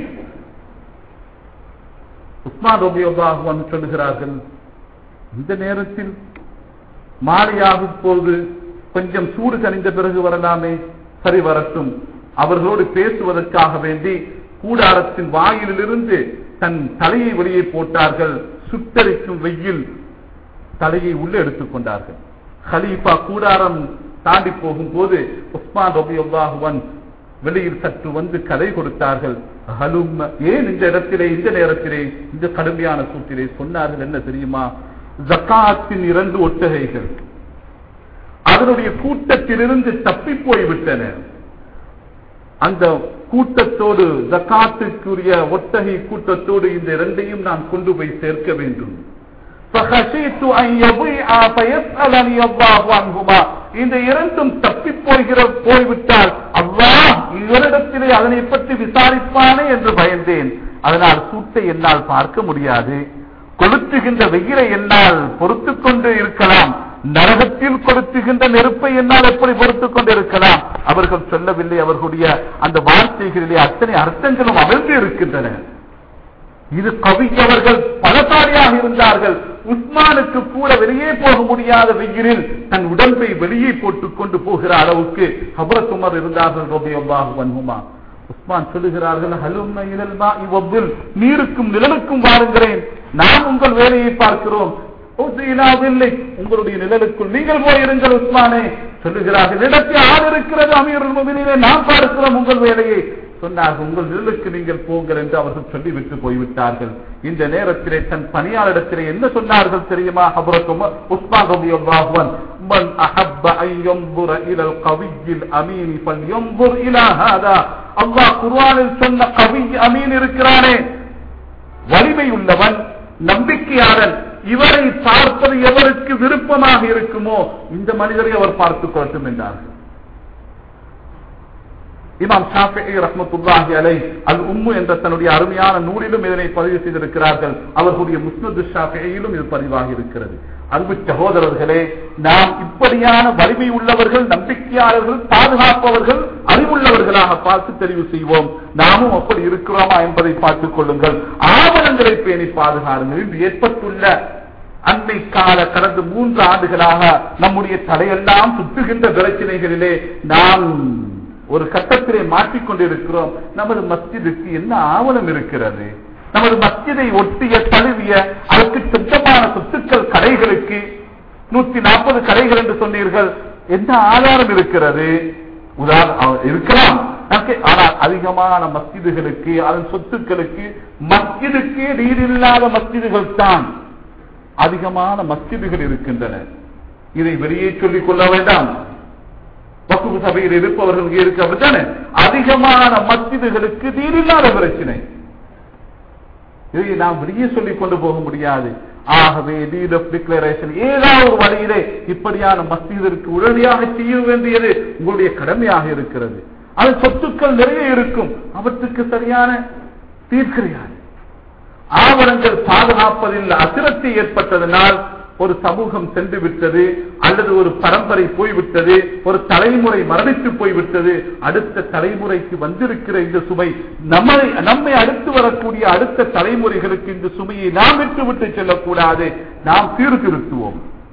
உஸ்மான் ரபியுல்லாஹுவன் சொல்லுகிறார்கள் இந்த நேரத்தில் மாலையாகும் போது கொஞ்சம் சூடு கனிந்த பிறகு வரலாமே சரி வரட்டும் அவர்களோடு பேசுவதற்காக வேண்டி கூடாரத்தின் வாயிலிருந்து தன் தலையை வெளியே போட்டார்கள் சுட்டரிக்கும் வெயில் தலையை உள்ளே எடுத்துக் கொண்டார்கள் ஹலீஃபா கூடாரம் தாண்டி போகும்போது உஸ்மான் ரபியுல்லாஹுவன் வெளியில் சற்று வந்து கதை கொடுத்தார்கள் ஹலும் ஏன் இந்த இடத்திலே இந்த நேரத்திலே இந்த கடுமையான சூட்டிலே சொன்னார்கள் என்ன தெரியுமா ஜக்காத்தின் இரண்டு ஒட்டகைகள் அதனுடைய கூட்டத்திலிருந்து தப்பி போய்விட்டன அந்த கூட்டத்தோடு ஜக்காத்துக்குரிய ஒட்டகை கூட்டத்தோடு இந்த இரண்டையும் நான் கொண்டு போய் சேர்க்க வேண்டும் فخشيت أن يضيع فيسألني الله عنهما இந்த இரண்டும் தப்பி போகிற போய்விட்டால் அல்லாஹ் இவரிடத்திலே அதனை பற்றி விசாரிப்பானே என்று பயந்தேன் அதனால் சூட்டை என்னால் பார்க்க முடியாது கொளுத்துகின்ற வெயிலை என்னால் பொறுத்துக் கொண்டு இருக்கலாம் நரகத்தில் கொளுத்துகின்ற நெருப்பை என்னால் எப்படி பொறுத்துக் கொண்டு இருக்கலாம் அவர்கள் சொல்லவில்லை அவர்களுடைய அந்த வார்த்தைகளிலே அத்தனை அர்த்தங்களும் அமிழ்ந்து இருக்கின்றன இது கவிஞர்கள் பலசாலியாக இருந்தார்கள் உஸ்மானுக்கு கூட வெளியே போக முடியாத வெயிலில் தன் உடம்பை வெளியே போட்டுக் கொண்டு போகிற அளவுக்கு ஹபரத்துமர் இருந்தார்கள் ரபியல்லாஹு வன்ஹுமா உஸ்மான் சொல்லுகிறார்கள் ஹலும்ம இலல் மாஇ வப்பில் நீருக்கும் நிழலுக்கும் வாருங்களேன் நாம் உங்கள் வேலையை பார்க்கிறோம் இல்லை உங்களுடைய நிழலுக்குள் நீங்கள் போயிருங்கள் உஸ்மானே சொல்லுகிறார்கள் இடத்தில் ஆள் இருக்கிறது அமீருல் முஃமினீனே நாம் பார்க்கிறோம் உங்கள் வேலையை சொன்னார்கள் உங்கள் நிழலுக்கு நீங்கள் போங்கள் என்று அவர்கள் சொல்லிவிட்டு போய்விட்டார்கள் இந்த நேரத்திலே தன் பணியாளரிடத்திலே என்ன சொன்னார்கள் தெரியுமா ஹபரத்தும் உஸ்மான் ரலியல்லாஹு அன்ஹு மன் அஹப்ப அன் யன்ظر الى القوي الامين فلينظر الى هذا அல்லாஹ் குர்ஆனில் சொன்ன கவி அமீன் இருக்கிறானே வலிமை உள்ளவன் நம்பிக்கையாளன் இவரை பார்ப்பது எவருக்கு விருப்பமாக இருக்குமோ இந்த மனிதரை அவர் பார்த்துக் கொள்ளட்டும் என்றார்கள் இமாம் ஷாஃபிஇ ரஹ்மத்துல்லாஹி அலை அல் உம்மு என்ற தன்னுடைய அருமையான நூலிலும் இதனை பதிவு செய்திருக்கிறார்கள் அவர்களுடைய முஸ்னது ஷாஃபியிலும் இது பதிவாகி இருக்கிறது அன்பு சகோதரர்களே நாம் இப்படியான வலிமை உள்ளவர்கள் நம்பிக்கையாளர்கள் பாதுகாப்பவர்கள் அறிவுள்ளவர்களாக பார்த்து தெரிவு செய்வோம் நாமும் அப்படி இருக்கிறோமா என்பதை பார்த்துக் கொள்ளுங்கள் ஆவணங்களை பேணி பாதுகாருங்கள் இன்று ஏற்பட்டுள்ள அன்னை கால கடந்த மூன்று ஆண்டுகளாக நம்முடைய தலையெல்லாம் சுற்றுகின்ற பிரச்சனைகளிலே நாம் ஒரு கட்டத்திலே மாற்றிக்கொண்டிருக்கிறோம் நமது மஸ்ஜிதுக்கு என்ன ஆவணம் இருக்கிறது நமது மஸ்ஜிதை ஒட்டிய தழுவிய அதற்கு சொந்தமான சொத்துக்கள் கடைகளுக்கு நூத்தி நாற்பது கடைகள் என்று சொன்னீர்கள் என்ன ஆதாரம் இருக்கிறது உதாரணம் இருக்கலாம் ஆனால் அதிகமான மஸ்ஜிதுகளுக்கு அதன் சொத்துக்களுக்கு மஸ்ஜிதுக்கு நீர் இல்லாத மஸ்ஜிதுகள் தான் அதிகமான மஸ்ஜிதுகள் இருக்கின்றன இதை வெளியே சொல்லிக் கொள்ள வேண்டாம் வக்குவு சபையில் இருப்பவர்கள் இருக்க அதிகமான மஸ்ஜிதுகளுக்கு நீரில்லாத பிரச்சனை இதை நாம் வெளியே சொல்லிக் கொண்டு போக முடியாது ஆகவே டீட் ஆஃப் டிக்ளரேஷன் ஏதாவது ஒரு வழியிலே இப்படியான மஸ்ஜிதிற்கு உடனடியாக செய்ய வேண்டியது உங்களுடைய கடமையாக இருக்கிறது அது சொத்துக்கள் நிறைய இருக்கும் அவற்றுக்கு சரியான தீர்க்கிறார் ஆவணங்கள் பாதுகாப்பதில் அசிரத்தை ஏற்பட்டதனால் ஒரு சமூகம் சென்று விட்டது அல்லது ஒரு பரம்பரை போய்விட்டது ஒரு தலைமுறை மரணித்து போய்விட்டது அடுத்த தலைமுறைக்கு வந்திருக்கிற இந்த சுமை நம்மை நம்மை அடுத்து வரக்கூடிய அடுத்த தலைமுறைகளுக்கு இந்த சுமையை நாம் விட்டு விட்டு செல்லக்கூடாது நாம் சீர்திருத்துவோம்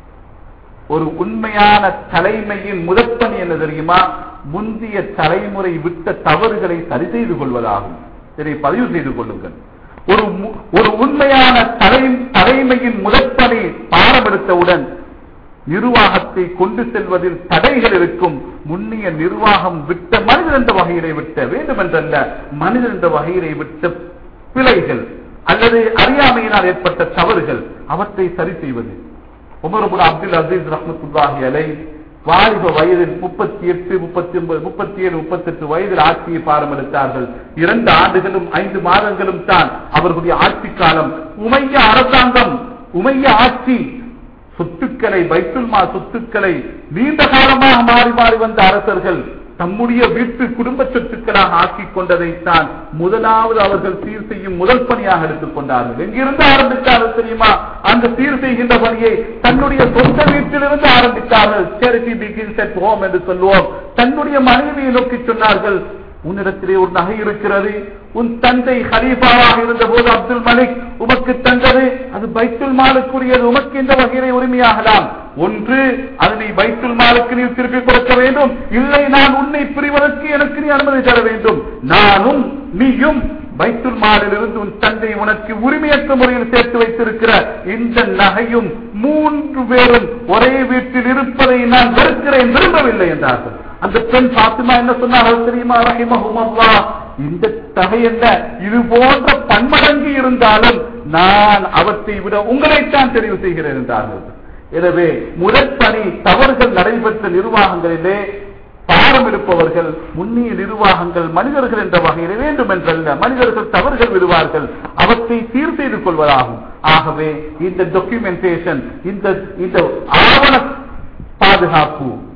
ஒரு உண்மையான தலைமையின் முதற்பணி என்ன தெரியுமா முந்தைய தலைமுறை விட்ட தவறுகளை சரி செய்து கொள்வதாகும் இதை பதிவு செய்து கொள்ளுங்கள் ஒரு ஒரு உண்மையான தலை தலைமையின் முதற்பணி பாரமெடுத்தவுடன் நிர்வாகத்தை கொண்டு செல்வதில் தடைகள் இருக்கும் முன்னிய நிர்வாகம் விட்ட மனிதன் என்ற வகையிலே விட்ட வேண்டுமென்றல்ல மனிதன் என்ற வகையிலே விட்ட பிழைகள் அல்லது அறியாமையினால் ஏற்பட்ட தவறுகள் அவற்றை சரி செய்வது உமரபுல் அப்துல் அசீஸ் ரஹமத்துல்லாஹி அலை வாலிப வயதில் முப்பத்தி எட்டு முப்பத்தி ஒன்பது முப்பத்தி ஏழு முப்பத்தி எட்டு வயதில் ஆட்சியை பாரமெடுத்தார்கள் இரண்டு ஆண்டுகளும் ஐந்து மாதங்களும் தான் அவர்களுடைய ஆட்சி காலம் உமைய அரசாங்கம் உமைய ஆட்சி சொத்துக்களை பைத்துல்மா சொத்துக்களை நீண்ட காலமாக மாறி மாறி வந்த அரசர்கள் தம்முடைய வீட்டு குடும்ப சொத்துக்களாக ஆக்கிக் கொண்டதைத்தான் முதலாவது அவர்கள் சீர் செய்யும் முதல் பணியாக எடுத்துக் கொண்டார்கள் எங்கிருந்து ஆரம்பித்தார்கள் தெரியுமா அந்த சீர் செய்கின்ற பணியை தன்னுடைய சொந்த வீட்டிலிருந்து ஆரம்பித்தார்கள் சேரிட்டி பிகின்ஸ் அட் ஹோம் என்று சொல்லுவோம் தன்னுடைய மனைவியை நோக்கி சொன்னார்கள் உன்னிடத்திலே ஒரு நகை இருக்கிறது உன் தந்தை ஹலீஃபாவாக இருந்த போது அப்துல் மலிக் உமக்கு தந்தது அது பைத்துல் மாலுக்குரியது உமக்கு இந்த வகையிலே உரிமையாகலாம் ஒன்று அதனை பைத்துல் மாலுக்கு நீ திருப்பி கொடுக்க வேண்டும் இல்லை நான் உன்னை பிரிவதற்கு எனக்கு நீ அனுமதி தர வேண்டும் நானும் நீயும் பைத்துல் மாலிலிருந்து உன் தந்தை உனக்கு உரிமையற்ற முறையில் சேர்த்து வைத்திருக்கிற இந்த நகையும் மூன்று பேரும் ஒரே வீட்டில் இருப்பதை நான் வெறுக்கிறேன் விரும்பவில்லை என்றார்கள் அந்த பெண் பாத்திமா என்ன சொன்னார்கள் தெரியுமா ரஹிமஹுமல்லா இந்த தகை என்ன இது போன்ற பன்மடங்கு இருந்தாலும் நான் அவற்றை விட உங்களைத்தான் தெரிவு செய்கிறேன் என்றார்கள் எனவே முதற்பணி தவறுகள் நடைபெற்ற நிர்வாகங்களிலே பாரம் எடுப்பவர்கள் முன்னிய நிர்வாகங்கள் மனிதர்கள் என்ற வகையில் வேண்டும் என்றல்ல மனிதர்கள் தவறுகள் விடுவார்கள் அவற்றை சீர் செய்து கொள்வதாகும் ஆகவே இந்த டாக்குமெண்டேஷன் இந்த இந்த ஆவண பாதுகாப்பு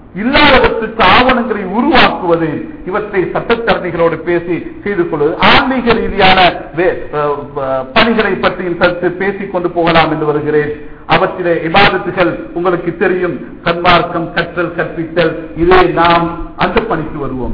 இல்லாதவற்றுக்கு ஆவணங்களை உருவாக்குவது இவற்றை சட்டத்தரணிகளோடு பேசி செய்து கொள்வது ஆன்மீக ரீதியான வே- அஹ் அஹ் பணிகளை பற்றியும் சற்று பேசிக் கொண்டு போகலாம் என்று வருகிறேன் அவற்றிலே இபாதத்துகள் உங்களுக்கு தெரியும் சன்மார்க்கம் கற்றல் கற்பித்தல் இதை நாம் அந்த பணிக்கு வருவோம்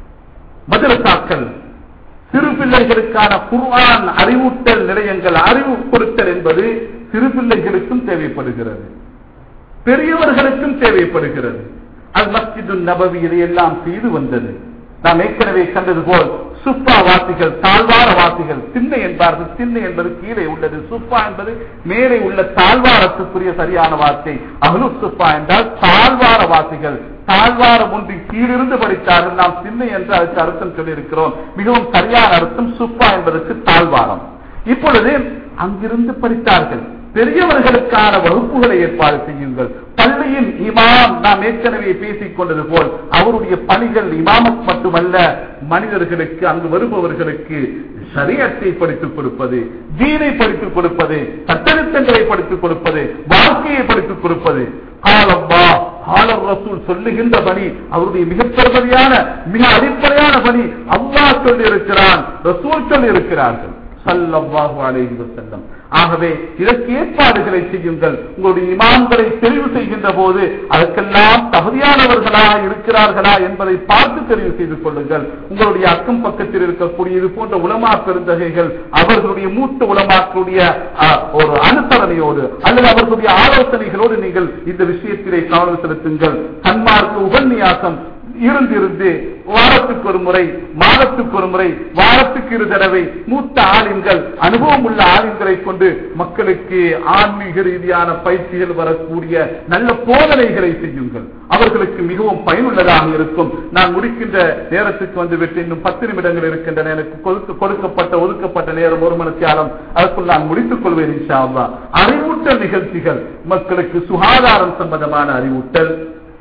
மதரசாக்கள் சிறு பிள்ளைகளுக்கான குர்ஆன் அறிவூட்டல் நிலையங்கள் அறிவு கொடுத்தல் என்பது சிறு பிள்ளைகளுக்கும் தேவைப்படுகிறது பெரியவர்களுக்கும் தேவைப்படுகிறது அது மஸ்ஜிது நபவி இதையெல்லாம் செய்து வந்தது நாம் ஏற்கனவே கண்டது போல் சுப்பா வாசிகள் தாழ்வார வாசிகள் திண்ணை என்பார்கள் திண்ணை என்பது கீழே உள்ளது சுப்பா என்பது மேலே உள்ள தாழ்வாரத்துக்குரிய சரியான வார்த்தை அகலு சுப்பா என்றால் தாழ்வார வாசிகள் தாழ்வாரம் ஒன்றின் கீழிருந்து படித்தார்கள் நாம் திண்ணை என்று அதுக்கு அர்த்தம் சொல்லியிருக்கிறோம் மிகவும் சரியான அர்த்தம் சுப்பா என்பதற்கு தாழ்வாரம் இப்பொழுது அங்கிருந்து படித்தார்கள் பெரியவர்களுக்கான வகுப்புகளை ஏற்பாடு செய்யுங்கள் பள்ளியின் இமாம் நாம் ஏற்கனவே பேசிக் கொண்டது போல் அவருடைய பணிகள் இமாமத் மட்டுமல்ல மனிதர்களுக்கு அங்கு வருபவர்களுக்கு சரியத்தை படித்துக் கொடுப்பது ஜீனை படித்துக் கொடுப்பது சட்டத்திட்டங்களை படித்துக் கொடுப்பது வாழ்க்கையை படித்துக் கொடுப்பது காலம்மா காலர் ரசூல் சொல்லுகின்ற பணி அவருடைய மிக பெருமதியான மிக அடிப்படையான பணி அல்லாஹ் சொல்லி இருக்கிறான் ரசூல் சொல்லி இருக்கிறார்கள் சல்லல்லாஹு அலைஹி வஸல்லம் ஆகவே இதற்கு ஏற்பாடுகளை செய்யுங்கள் உங்களுடைய இமாம்களை தெரிவு செய்கின்ற போது அதற்கெல்லாம் தகுதியானவர்களா இருக்கிறார்களா என்பதை பார்த்து தெரிவு செய்து கொள்ளுங்கள் உங்களுடைய அக்கம் பக்கத்தில் இருக்கக்கூடிய இது போன்ற உலமா பெருந்தகைகள் அவர்களுடைய மூத்த உலமாக்களுடைய அஹ், ஒரு அனுசரணையோடு அல்லது அவர்களுடைய ஆலோசனைகளோடு நீங்கள் இந்த விஷயத்திலே கவனம் செலுத்துங்கள் தன்மார்க்கு உபன்யாசம் இருந்திருந்து வாரத்துக்கு ஒரு முறை மாதத்துக்கு ஒரு முறை வாரத்துக்கு இரு தடவை மூத்த ஆளுங்கள் அனுபவம் உள்ள ஆளுங்களை கொண்டு மக்களுக்கு ஆன்மீக ரீதியான பயிற்சிகள் வரக்கூடிய நல்ல போதனைகளை செய்யுங்கள் அவர்களுக்கு மிகவும் பயனுள்ளதாக இருக்கும் நான் முடிக்கின்ற நேரத்துக்கு வந்து விட்டு இன்னும் பத்து நிமிடங்கள் இருக்கின்றன எனக்கு கொடுக்க- கொடுக்கப்பட்ட ஒதுக்கப்பட்ட நேரம் ஒரு மணி காலம் அதற்குள் நான் முடித்துக் கொள்வேன் இன்ஷா அல்லாஹ். அறிவூட்டல் நிகழ்ச்சிகள் மக்களுக்கு சுகாதாரம் சம்பந்தமான அறிவூட்டல்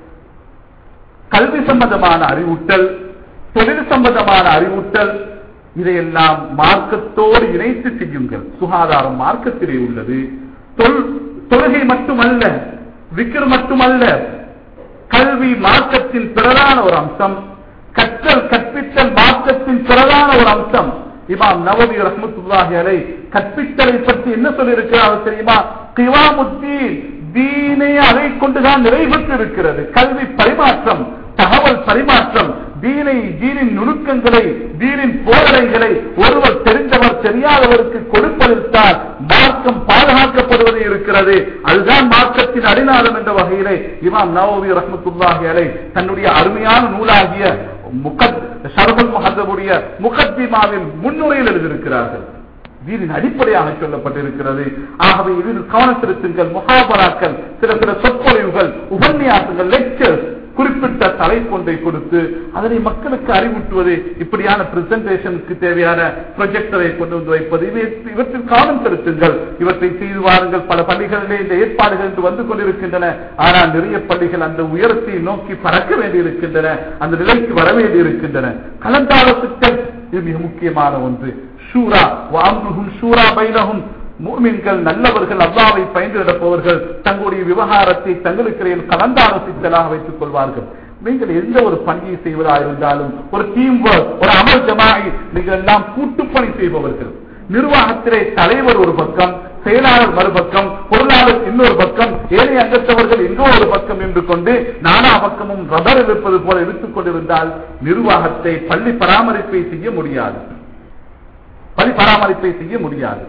கல்வி சம்பந்தமான அறிவூட்டல் தொழில் சம்பந்தமான அறிவூட்டல் இதையெல்லாம் மார்க்கத்தோடு இணைத்து செய்யுங்கள் சுகாதாரம் மார்க்கத்திலே உள்ளது தொல்- தொழுகை மட்டுமல்ல விக்கிர் மட்டுமல்ல கல்வி மார்க்கத்தின் பிரதான ஒரு அம்சம் கற்றல் கற்பித்தல் மார்க்கத்தின் பிரதான ஒரு அம்சம் இமாம் நவவி ரஹ்மத்துல்லாஹி அலை கற்பித்தலை பற்றி என்ன சொல்லியிருக்கிறார் தெரியுமா கிவாமுத்தீன் தீனே அதை கொண்டுதான் நிறைவேற்றி இருக்கிறது கல்வி பரிமாற்றம் தகவல் பரிமாற்றம் தீனை தீனின் நுணுக்கங்களை தீனின் போதனைகளை ஒருவர் தெரிந்தவர் தெரியாதவருக்கு கொடுப்பதில்தான் மார்க்கம் பாதுகாக்கப்படுவது இருக்கிறது அதுதான் மார்க்கத்தின் அடிநாதம் என்ற வகையிலே இமாம் நவவி ரஹ்மத்துல்லாஹி அலை தன்னுடைய அருமையான நூலாகிய முகத் ஷரபுல் முஹத்தபுடைய முகத்திமாவின் முன்னுரையில் எழுதியிருக்கிறார்கள் வீரின் அடிப்படையாக சொல்லப்பட்டிருக்கிறது ஆகவே இதில் கவனம் செலுத்துங்கள் முகாபராக்கள் சில சில சொற்பொழிவுகள் உபன்யாசங்கள் லெக்சர்ஸ் குறிப்பிட்ட தலைப்பொன்றை கொடுத்து அதனை மக்களுக்கு அறிவூட்டுவது இப்படியான பிரசன்டேஷனுக்கு தேவையான ப்ரொஜெக்டரை கொண்டு வந்து வைப்பது இவை- இவற்றில் கவனம் செலுத்துங்கள் இவற்றை செய்து வாருங்கள் பல பள்ளிகளிலே இந்த ஏற்பாடுகள் என்று வந்து கொண்டிருக்கின்றன ஆனால் நிறைய பள்ளிகள் அந்த உயரத்தை நோக்கி பறக்க வேண்டியிருக்கின்றன அந்த நிலைக்கு வர வேண்டியிருக்கின்றன கலந்தாலோசித்தல் இது மிக முக்கியமான ஒன்று ஷூரா வாம்ருஹும் ஷூரா பைனஹும் மூமின்கள் நல்லவர்கள் அல்லாவை பயந்து நடப்பவர்கள் தங்களுடைய விவகாரத்தை தங்களுக்கிடையில் கலந்தாலோசித்தலாக வைத்துக் கொள்வார்கள் நீங்கள் எந்த ஒரு பணியை செய்வதா இருந்தாலும் ஒரு டீம் ஒர்க் ஒரு அமல் ஜமாய் நீங்கள் எல்லாம் கூட்டுப்பணி செய்பவர்கள் நிர்வாகத்திலே தலைவர் ஒரு பக்கம் செயலாளர் மறுபக்கம் பொருளாளர் இன்னொரு பக்கம் ஏழை அங்கத்தவர்கள் இன்னொரு பக்கம் என்று கொண்டு நானா பக்கமும் ரதர் இருப்பது போல எடுத்துக் கொண்டிருந்தால் நிர்வாகத்தை பள்ளி பராமரிப்பை செய்ய முடியாது பள்ளி பராமரிப்பை செய்ய முடியாது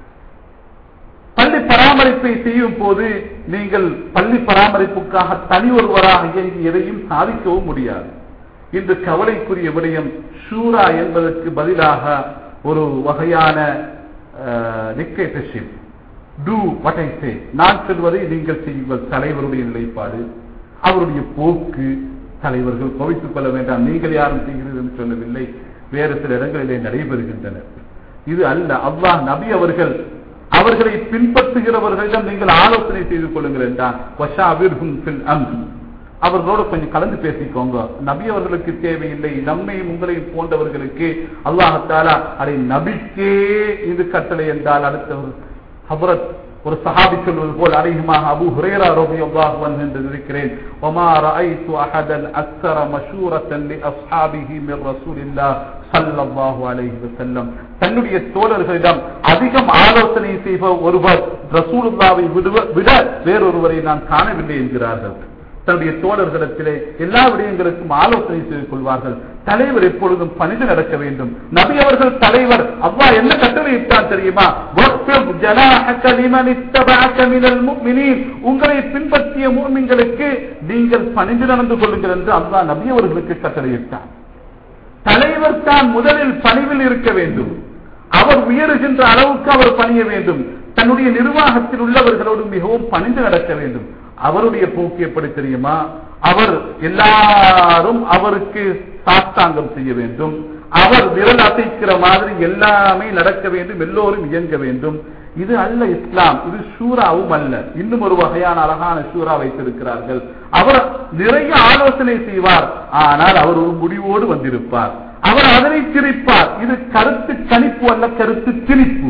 பள்ளி பராமரிப்பை செய்யும் போது நீங்கள் பள்ளி பராமரிப்புக்காக தனி ஒருவராக இயங்கி எதையும் சாதிக்கவும் முடியாது இன்று கவலைக்குரிய விடயம் ஷூரா என்பதற்கு பதிலாக ஒரு வகையான dictatorship do what I say நான் சொல்வதை நீங்கள் செய்யுங்கள் தலைவருடைய நிலைப்பாடு அவருடைய போக்கு தலைவர்கள் கோவித்துக் கொள்ள வேண்டாம் நீங்கள் யாரும் செய்கிறீர்கள் என்று சொல்லவில்லை வேறு சில இடங்களிலே நடைபெறுகின்றன இது அல்ல அல்லாஹ் நபி அவர்கள் அவர்களை பின்பற்றுகிறவர்களிடம் நீங்கள் ஆலோசனை செய்து கொள்ளுங்கள் என்றான் வஷாவிர்ஹும் ஃபில் அம்ர். அவர்களோடு கொஞ்சம் கலந்து பேசிக்கோங்க நபி அவர்களுக்கு தேவையில்லை நம்மையும் உங்களையும் போன்றவர்களுக்கு அல்லாஹத்தாலா அதை நபிக்கே இது கட்டளை என்றால் அடுத்தவர் ஹபரத் ஒரு சஹாபி சொல்வது போல் அநேகமாக அபு ஹுரேரா ரலியல்லாஹு அன்ஹு என்று இருக்கிறேன் وما رأيت أحدا أكثر مشورة لأصحابه من رسول الله صلى الله عليه وسلم தன்னுடைய தோழர்களிடம் அதிகம் ஆலோசனை செய்வ ஒருவர் ரசூலுல்லாவை விடுவ- விட வேறொருவரை நான் காணவில்லை என்கிறார்கள் தன்னுடைய தோழர்களிடத்திலே எல்லா விடயங்களுக்கும் ஆலோசனை செய்து கொள்வார்கள் தலைவர் எப்பொழுதும் பணிந்து நடக்க வேண்டும் நபி அவர்கள் தலைவர் அல்லாஹ் என்ன கட்டளையிட்டார் தெரியுமா "வக்ஃபித் ஜனாஹக லிமன் இத்தபஅக மினல் முஃமினீன்." உங்களை பின்பற்றிய மூமின்களுக்கு நீங்கள் பணிந்து நடந்து கொள்ளுங்கள் என்று அல்லாஹ் நபி அவர்களுக்கு கட்டளையிட்டார் தலைவர் தான் முதலில் பணிவில் இருக்க வேண்டும் அவர் உயருகின்ற அளவுக்கு அவர் பணிய வேண்டும் தன்னுடைய நிர்வாகத்தில் உள்ளவர்களோடு மிகவும் பணிந்து நடக்க வேண்டும் அவருடைய போக்கு எப்படி தெரியுமா அவர் எல்லாரும் அவருக்கு சாஸ்தாங்கம் செய்ய வேண்டும் அவர் விரல் அசைக்கிற மாதிரி எல்லாமே நடக்க வேண்டும் எல்லோரும் இயங்க வேண்டும் இது அல்ல இஸ்லாம் இது ஷூராவும் அல்ல இன்னும் ஒரு வகையான அழகான ஷூரா வைத்திருக்கிறார்கள் அவர் நிறைய ஆலோசனை செய்வார் ஆனால் அவர் ஒரு முடிவோடு வந்திருப்பார் அவர் அதனை திரிப்பார் இது கருத்து கணிப்பு அல்ல கருத்து திணிப்பு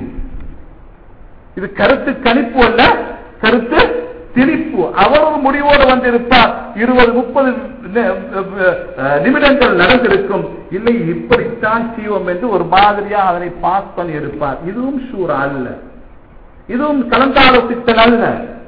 இது கருத்து கணிப்பு அல்ல கருத்து திணிப்பு அவர் ஒரு முடிவோடு வந்திருப்பார் இருபது முப்பது நிமிடங்கள் நடந்திருக்கும் இல்லை இப்படித்தான் செய்வோம் என்று ஒரு மாதிரியா அதனை பாஸ் பண்ணி இருப்பார் இதுவும் ஷூரா அல்ல இதுவும் கலந்தாலோசித்தல் அல்ல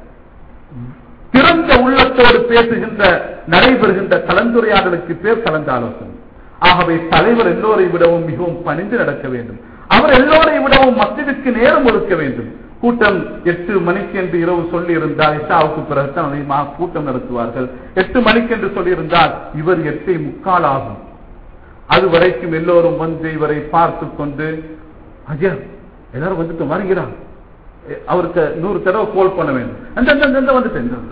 திறந்த உள்ளத்தோடு பேசுகின்ற நடைபெறுகின்ற கலந்துரையாடலுக்கு பேர் கலந்தாலோசனை ஆகவே தலைவர் எல்லோரை விடவும் மிகவும் பணிந்து நடக்க வேண்டும் அவர் எல்லோரை விடவும் மஸ்ஜிதுக்கு நேரம் ஒதுக்க வேண்டும் கூட்டம் எட்டு மணிக்கு என்று இரவு சொல்லி இருந்தால் இஷாவுக்கு பிறகுதான் அதிகமாக கூட்டம் நடத்துவார்கள் எட்டு மணிக்கு என்று சொல்லியிருந்தால் இவர் எட்டை முக்கால் ஆகும் அது வரைக்கும் எல்லோரும் வந்து இவரை பார்த்து கொண்டு ஐயா எல்லாரும் வந்துட்டு வருகிறான் அவருக்கு நூறு தடவை கோல் பண்ண வேண்டும் அந்த அந்த, அந்த, அந்த வந்துட்டேன்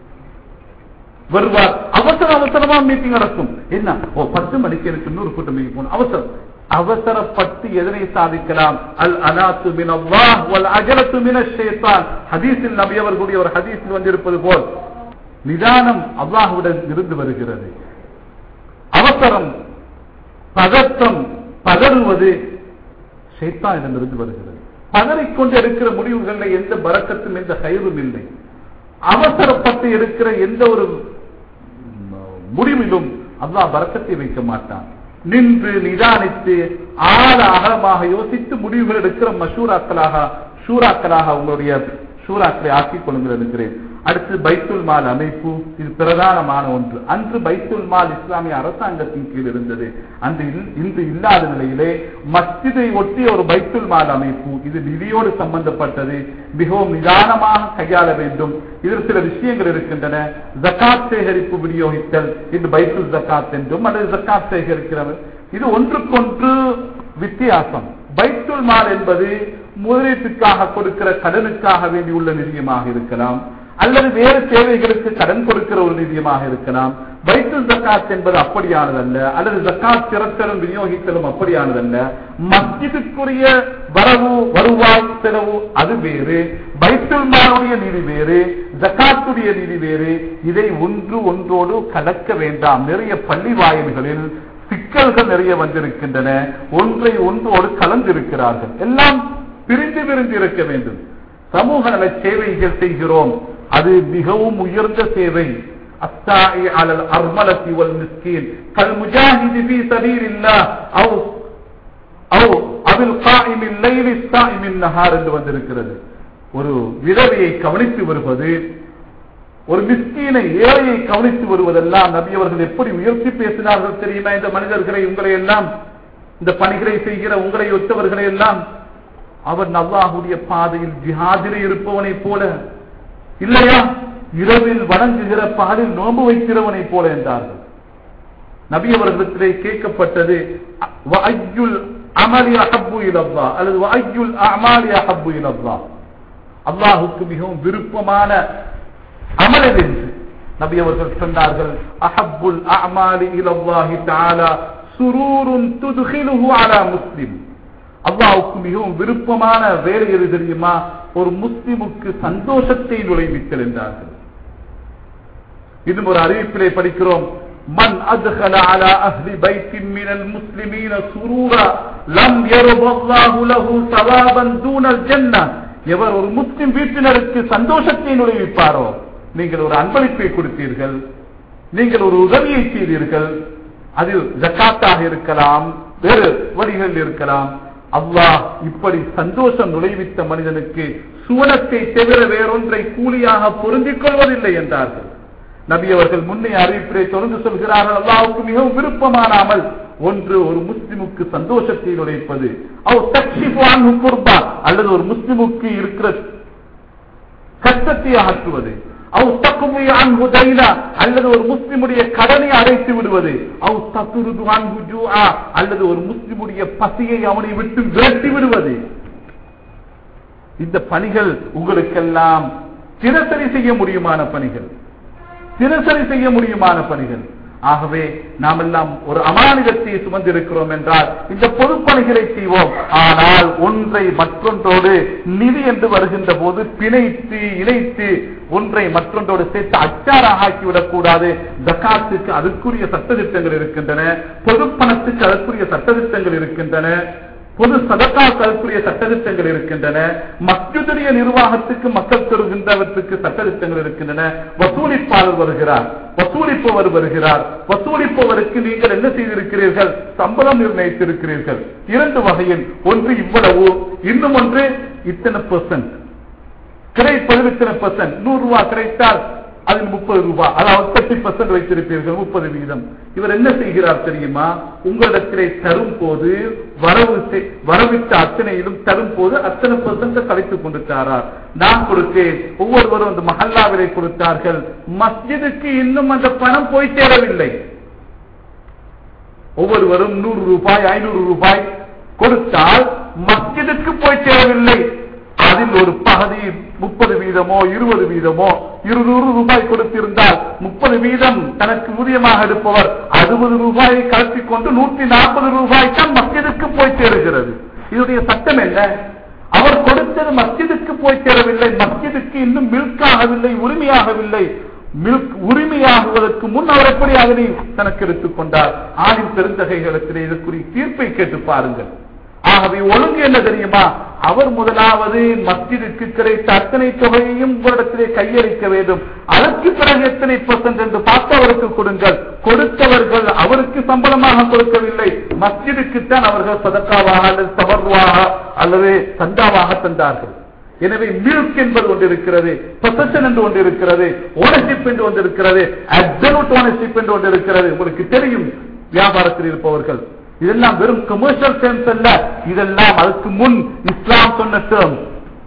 வருவார் அவசர அவசரமா மீட்டிங் நடக்கும் என்ன ஓ பத்து மணிக்கு எனக்கு இன்னொரு கூட்டம் மீட்டிங் போகணும் அவசரம் அவசரப்பட்டு எதனை சாதிக்கலாம் அல் அனாத்து மின் அல்லாஹ் வல் அஜலத்து மின ஷைத்தான் ஹதீஸில் நபி அவர்களுடைய ஒரு ஹதீஸில் வந்திருப்பது போல் நிதானம் அல்லாஹ்விடம் இருந்து வருகிறது அவசரம் பதட்டம் பதறுவது ஷைத்தானிடமிருந்து வருகிறது பதறிக்கொண்டு எடுக்கிற முடிவுகளில் எந்த பறக்கத்தும் எந்த கயிறும் இல்லை அவசரப்பட்டு எடுக்கிற எந்த ஒரு முடிவிலும் அல்லாஹ் பறக்கத்தை வைக்க மாட்டான் நின்று நிதானித்து ஆழ அகலமாக யோசித்து முடிவுகள் எடுக்கிற மஷூராக்களாக ஷூராக்களாக உங்களுடைய ஷூராக்களை ஆக்கிக் கொள்ளுங்கள் இருக்கிறேன் அடுத்து பைத்துல் மால் அமைப்பு இது பிரதானமான ஒன்று அன்று பைத்துல் மால் இஸ்லாமிய அரசாங்கத்தின் கீழ் இருந்தது அன்று இல்- இன்று இல்லாத நிலையிலே மஸ்ஜிதை ஒட்டி ஒரு பைத்துல் மால் அமைப்பு இது நிதியோடு சம்பந்தப்பட்டது மிகவும் நிதானமாக கையாள வேண்டும் இதில் சில விஷயங்கள் இருக்கின்றன ஜக்காத் சேகரிப்பு விநியோகித்தல் இது பைத்துல் ஜக்காத் என்றும் அல்லது ஜக்காத் சேகரிக்கிறவர் இது ஒன்றுக்கொன்று வித்தியாசம் பைத்துல் மால் என்பது முதலீட்டுக்காக கொடுக்கிற கடனுக்காக வேண்டியுள்ள நிதியமாக இருக்கலாம் அல்லது வேறு தேவைகளுக்கு கடன் கொடுக்கிற ஒரு நிதியமாக இருக்கலாம் பைத்துல் ஜக்காத் என்பது அப்படியானதல்ல அல்லது ஜக்காத் திரட்டலும் விநியோகித்தலும் அப்படியானதல்ல மஸ்ஜிதுக்குரிய வரவு வருவாய் செலவு அது வேறு பைத்துல் மாலுடைய நிதி வேறு ஜக்காத்துடைய நிதி வேறு இதை ஒன்று ஒன்றோடு கலக்க வேண்டாம் நிறைய பள்ளி வாயில்களில் சிக்கல்கள் நிறைய வந்திருக்கின்றன ஒன்றை ஒன்றோடு கலந்திருக்கிறார்கள் எல்லாம் பிரிந்து பிரிந்து இருக்க வேண்டும் சமூக நல சேவைகள் செய்கிறோம் அது மிகவும் உயர்ந்த சேவை الساعي على الأرملة والمسكين كالمجاهد في سبيل الله أو أو أو القائم الليل الصائم النهار என்று வந்திருக்கிறது ஒரு விதவையை கவனித்து வருவது ஒரு மிஸ்கீனை ஏழையை கவனித்து வருவதெல்லாம் நபி அவர்கள் எப்படி உயர்த்தி பேசினார்கள் தெரியுமா இந்த மனிதர்களை உங்களை எல்லாம் இந்த பணிகளை செய்கிற உங்களை ஒத்தவர்களை எல்லாம் அவன் அல்லாஹுடைய பாதையில் ஜிஹாதிலே இருப்பவனைப் போல இல்லையா இரவில் வணங்குகிற பாலில் நோன்பு வைக்கிறவனைப் போல என்றார்கள் நபி அவர்களிடத்திலே கேட்கப்பட்டது வஅய்யுல் அமலி அஹப்பு இலல்லாஹ் அல்லது வஅய்யுல் அமாலி அஹப்பு இலல்லாஹ் அல்லாஹுக்கு மிகவும் விருப்பமான அமல் எது என்று நபி அவர்கள் சொன்னார்கள் அஹப்புல் அமாலி இலல்லாஹி தஆலா சுரூருன் துத்கிலுஹு அலா முஸ்லிம் அல்லாஹ்வுக்கு மிகவும் விருப்பமான வேலை எது தெரியுமா ஒரு முஸ்லிமுக்கு சந்தோஷத்தை நுழைவித்தல் என்றார்கள் இன்னும் ஒரு அறிவிப்பிலே படிக்கிறோம் மன் அத்கல அலா அஹ்லி பைத்தின் மினல் முஸ்லிமீன சுரூரா லம் யர்பல்லாஹு லஹு ஸவாபன் தூனல் ஜன்னah எவர் ஒரு முஸ்லிம் வீட்டினருக்கு சந்தோஷத்தை நுழைவிப்பாரோ நீங்கள் ஒரு அன்பளிப்பை கொடுத்தீர்கள் நீங்கள் ஒரு உதவியை செய்தீர்கள் அது ஜக்காத்தாக இருக்கலாம் வேறு வழிகள் இருக்கலாம் அல்லாஹ் இப்படி சந்தோஷம் நுழைவித்த மனிதனுக்கு சுவனத்தை தவிர வேறொன்றை கூலியாக பொருந்திக் கொள்வதில்லை என்றார்கள் நபி அவர்கள் முன்னே அறிவிப்பிலே தொடர்ந்து சொல்கிறார்கள் அல்லாவுக்கு மிகவும் விருப்பமான அமல் ஒன்று ஒரு முஸ்லிமுக்கு சந்தோஷத்தை நுழைப்பது அவர் தக்ஷிஃபான் குர்பா அல்லது ஒரு முஸ்லிமுக்கு இருக்கிற கஷ்டத்தை அகற்றுவது அவ் தக்குமை அன்பு தைலா அல்லது ஒரு முஸ்லிமுடைய கடனை அடைத்து விடுவது அவ் தத்துருது அன்பு ஜூஆ அல்லது ஒரு முஸ்லிமுடைய பசியை அவனை விட்டு விரட்டி விடுவது இந்த பணிகள் உங்களுக்கெல்லாம் தினசரி செய்ய முடியுமான பணிகள் தினசரி செய்ய முடியுமான பணிகள் ஆகவே நாம் எல்லாம் ஒரு அமானிதத்தை சுமந்திருக்கிறோம் என்றால் இந்த பொதுப்பணிகளை செய்வோம் ஆனால் ஒன்றை மற்றொன்றோடு நிதி என்று வருகின்ற போது பிணைத்து இணைத்து ஒன்றை மற்றொன்றோடு சேர்த்து அச்சாராக ஆக்கிவிடக் கூடாது ஜக்காத்துக்கு அதற்குரிய சட்டத்திட்டங்கள் இருக்கின்றன பொதுப்பணத்துக்கு அதற்குரிய சட்டத்திட்டங்கள் இருக்கின்றன பொது சதக்காக்களுக்குரிய சட்டத்திட்டங்கள் இருக்கின்றன மக்கியுடைய நிர்வாகத்துக்கு மக்கள் பெறுகின்றவற்றுக்கு சட்டத்திட்டங்கள் இருக்கின்றன வசூலிப்பாளர் வருகிறார் வசூலிப்பவர் வருகிறார் வசூலிப்பவருக்கு நீங்கள் என்ன செய்திருக்கிறீர்கள் சம்பளம் நிர்ணயித்திருக்கிறீர்கள் இரண்டு வகையில் ஒன்று இவ்வளவு இன்னும் ஒன்று இத்தனை பெர்சன்ட் கிடைப்பது இத்தனை பெர்சன்ட் நூறு ரூபாய் கிடைத்தால் அதில் முப்பது ரூபாய் அதாவது தேர்ட்டி பர்சன்ட் வைத்திருப்பீர்கள் முப்பது வீதம் இவர் என்ன செய்கிறார் தெரியுமா உங்களிடத்திலே தரும் போது வரவு செய்- வரவிட்ட அத்தனையிலும் தரும் போது அத்தனை பர்சன்ட் கழித்துக் கொண்டிருக்கிறார் நான் கொடுத்தேன் ஒவ்வொருவரும் அந்த மஹல்லாவிலே கொடுத்தார்கள் மஸ்ஜிதுக்கு இன்னும் அந்த பணம் போய் சேரவில்லை ஒவ்வொருவரும் நூறு ரூபாய் ஐநூறு ரூபாய் கொடுத்தால் மஸ்ஜிதுக்கு போய் சேரவில்லை அதில் ஒரு பகுதி முப்பது வீதமோ இருபது வீதமோ இருநூறு ரூபாய் கொடுத்திருந்தால் முப்பது வீதம் தனக்கு ஊதியமாக எடுப்பவர் அறுபது ரூபாயை கலத்திக் கொண்டு நூற்றி நாற்பது ரூபாய் தான் மஸ்ஜிதுக்கு போய் சேருகிறது இதனுடைய சட்டம் என்ன அவர் கொடுத்தது மஸ்ஜிதுக்கு போய் சேரவில்லை மஸ்ஜிதுக்கு இன்னும் மில்காகவில்லை உரிமையாகவில்லை மில்க் உரிமையாகுவதற்கு முன் அவர் எப்படி அதனை தனக்கு எடுத்துக் கொண்டார் ஆணின் பெருந்தகைகளுக்கு இதற்குரிய தீர்ப்பை கேட்டு பாருங்கள் ஆகவே ஒழுங்கு என்ன தெரியுமா அவர் முதலாவது மஸ்ஜிதுக்கு கிடைத்த அத்தனை தொகையையும் உங்களிடத்திலே கையளிக்க வேண்டும் அதற்கு பிறகு எத்தனை பர்சன்ட் என்று பார்த்து அவருக்கு கொடுங்கள் கொடுத்தவர்கள் அவருக்கு சம்பளமாக கொடுக்கவில்லை மஸ்ஜிதுக்குத்தான் அவர்கள் சதக்காவாக அல்லது தவறுவாக அல்லது சந்தாவாக தந்தார்கள் எனவே மில்க் என்பது ஒன்று இருக்கிறது பொசஷன் என்று ஒன்று இருக்கிறது ஓனர்ஷிப் என்று ஒன்று இருக்கிறது அப்சல்யூட் ஓனர்ஷிப் என்று ஒன்று இருக்கிறது உங்களுக்கு தெரியும் வியாபாரத்தில் இருப்பவர்கள் இதெல்லாம் வெறும் கமர்ஷியல் டேர்ம்ஸ் அல்ல இதெல்லாம் அதுக்கு முன் இஸ்லாம் சொன்ன டேர்ம்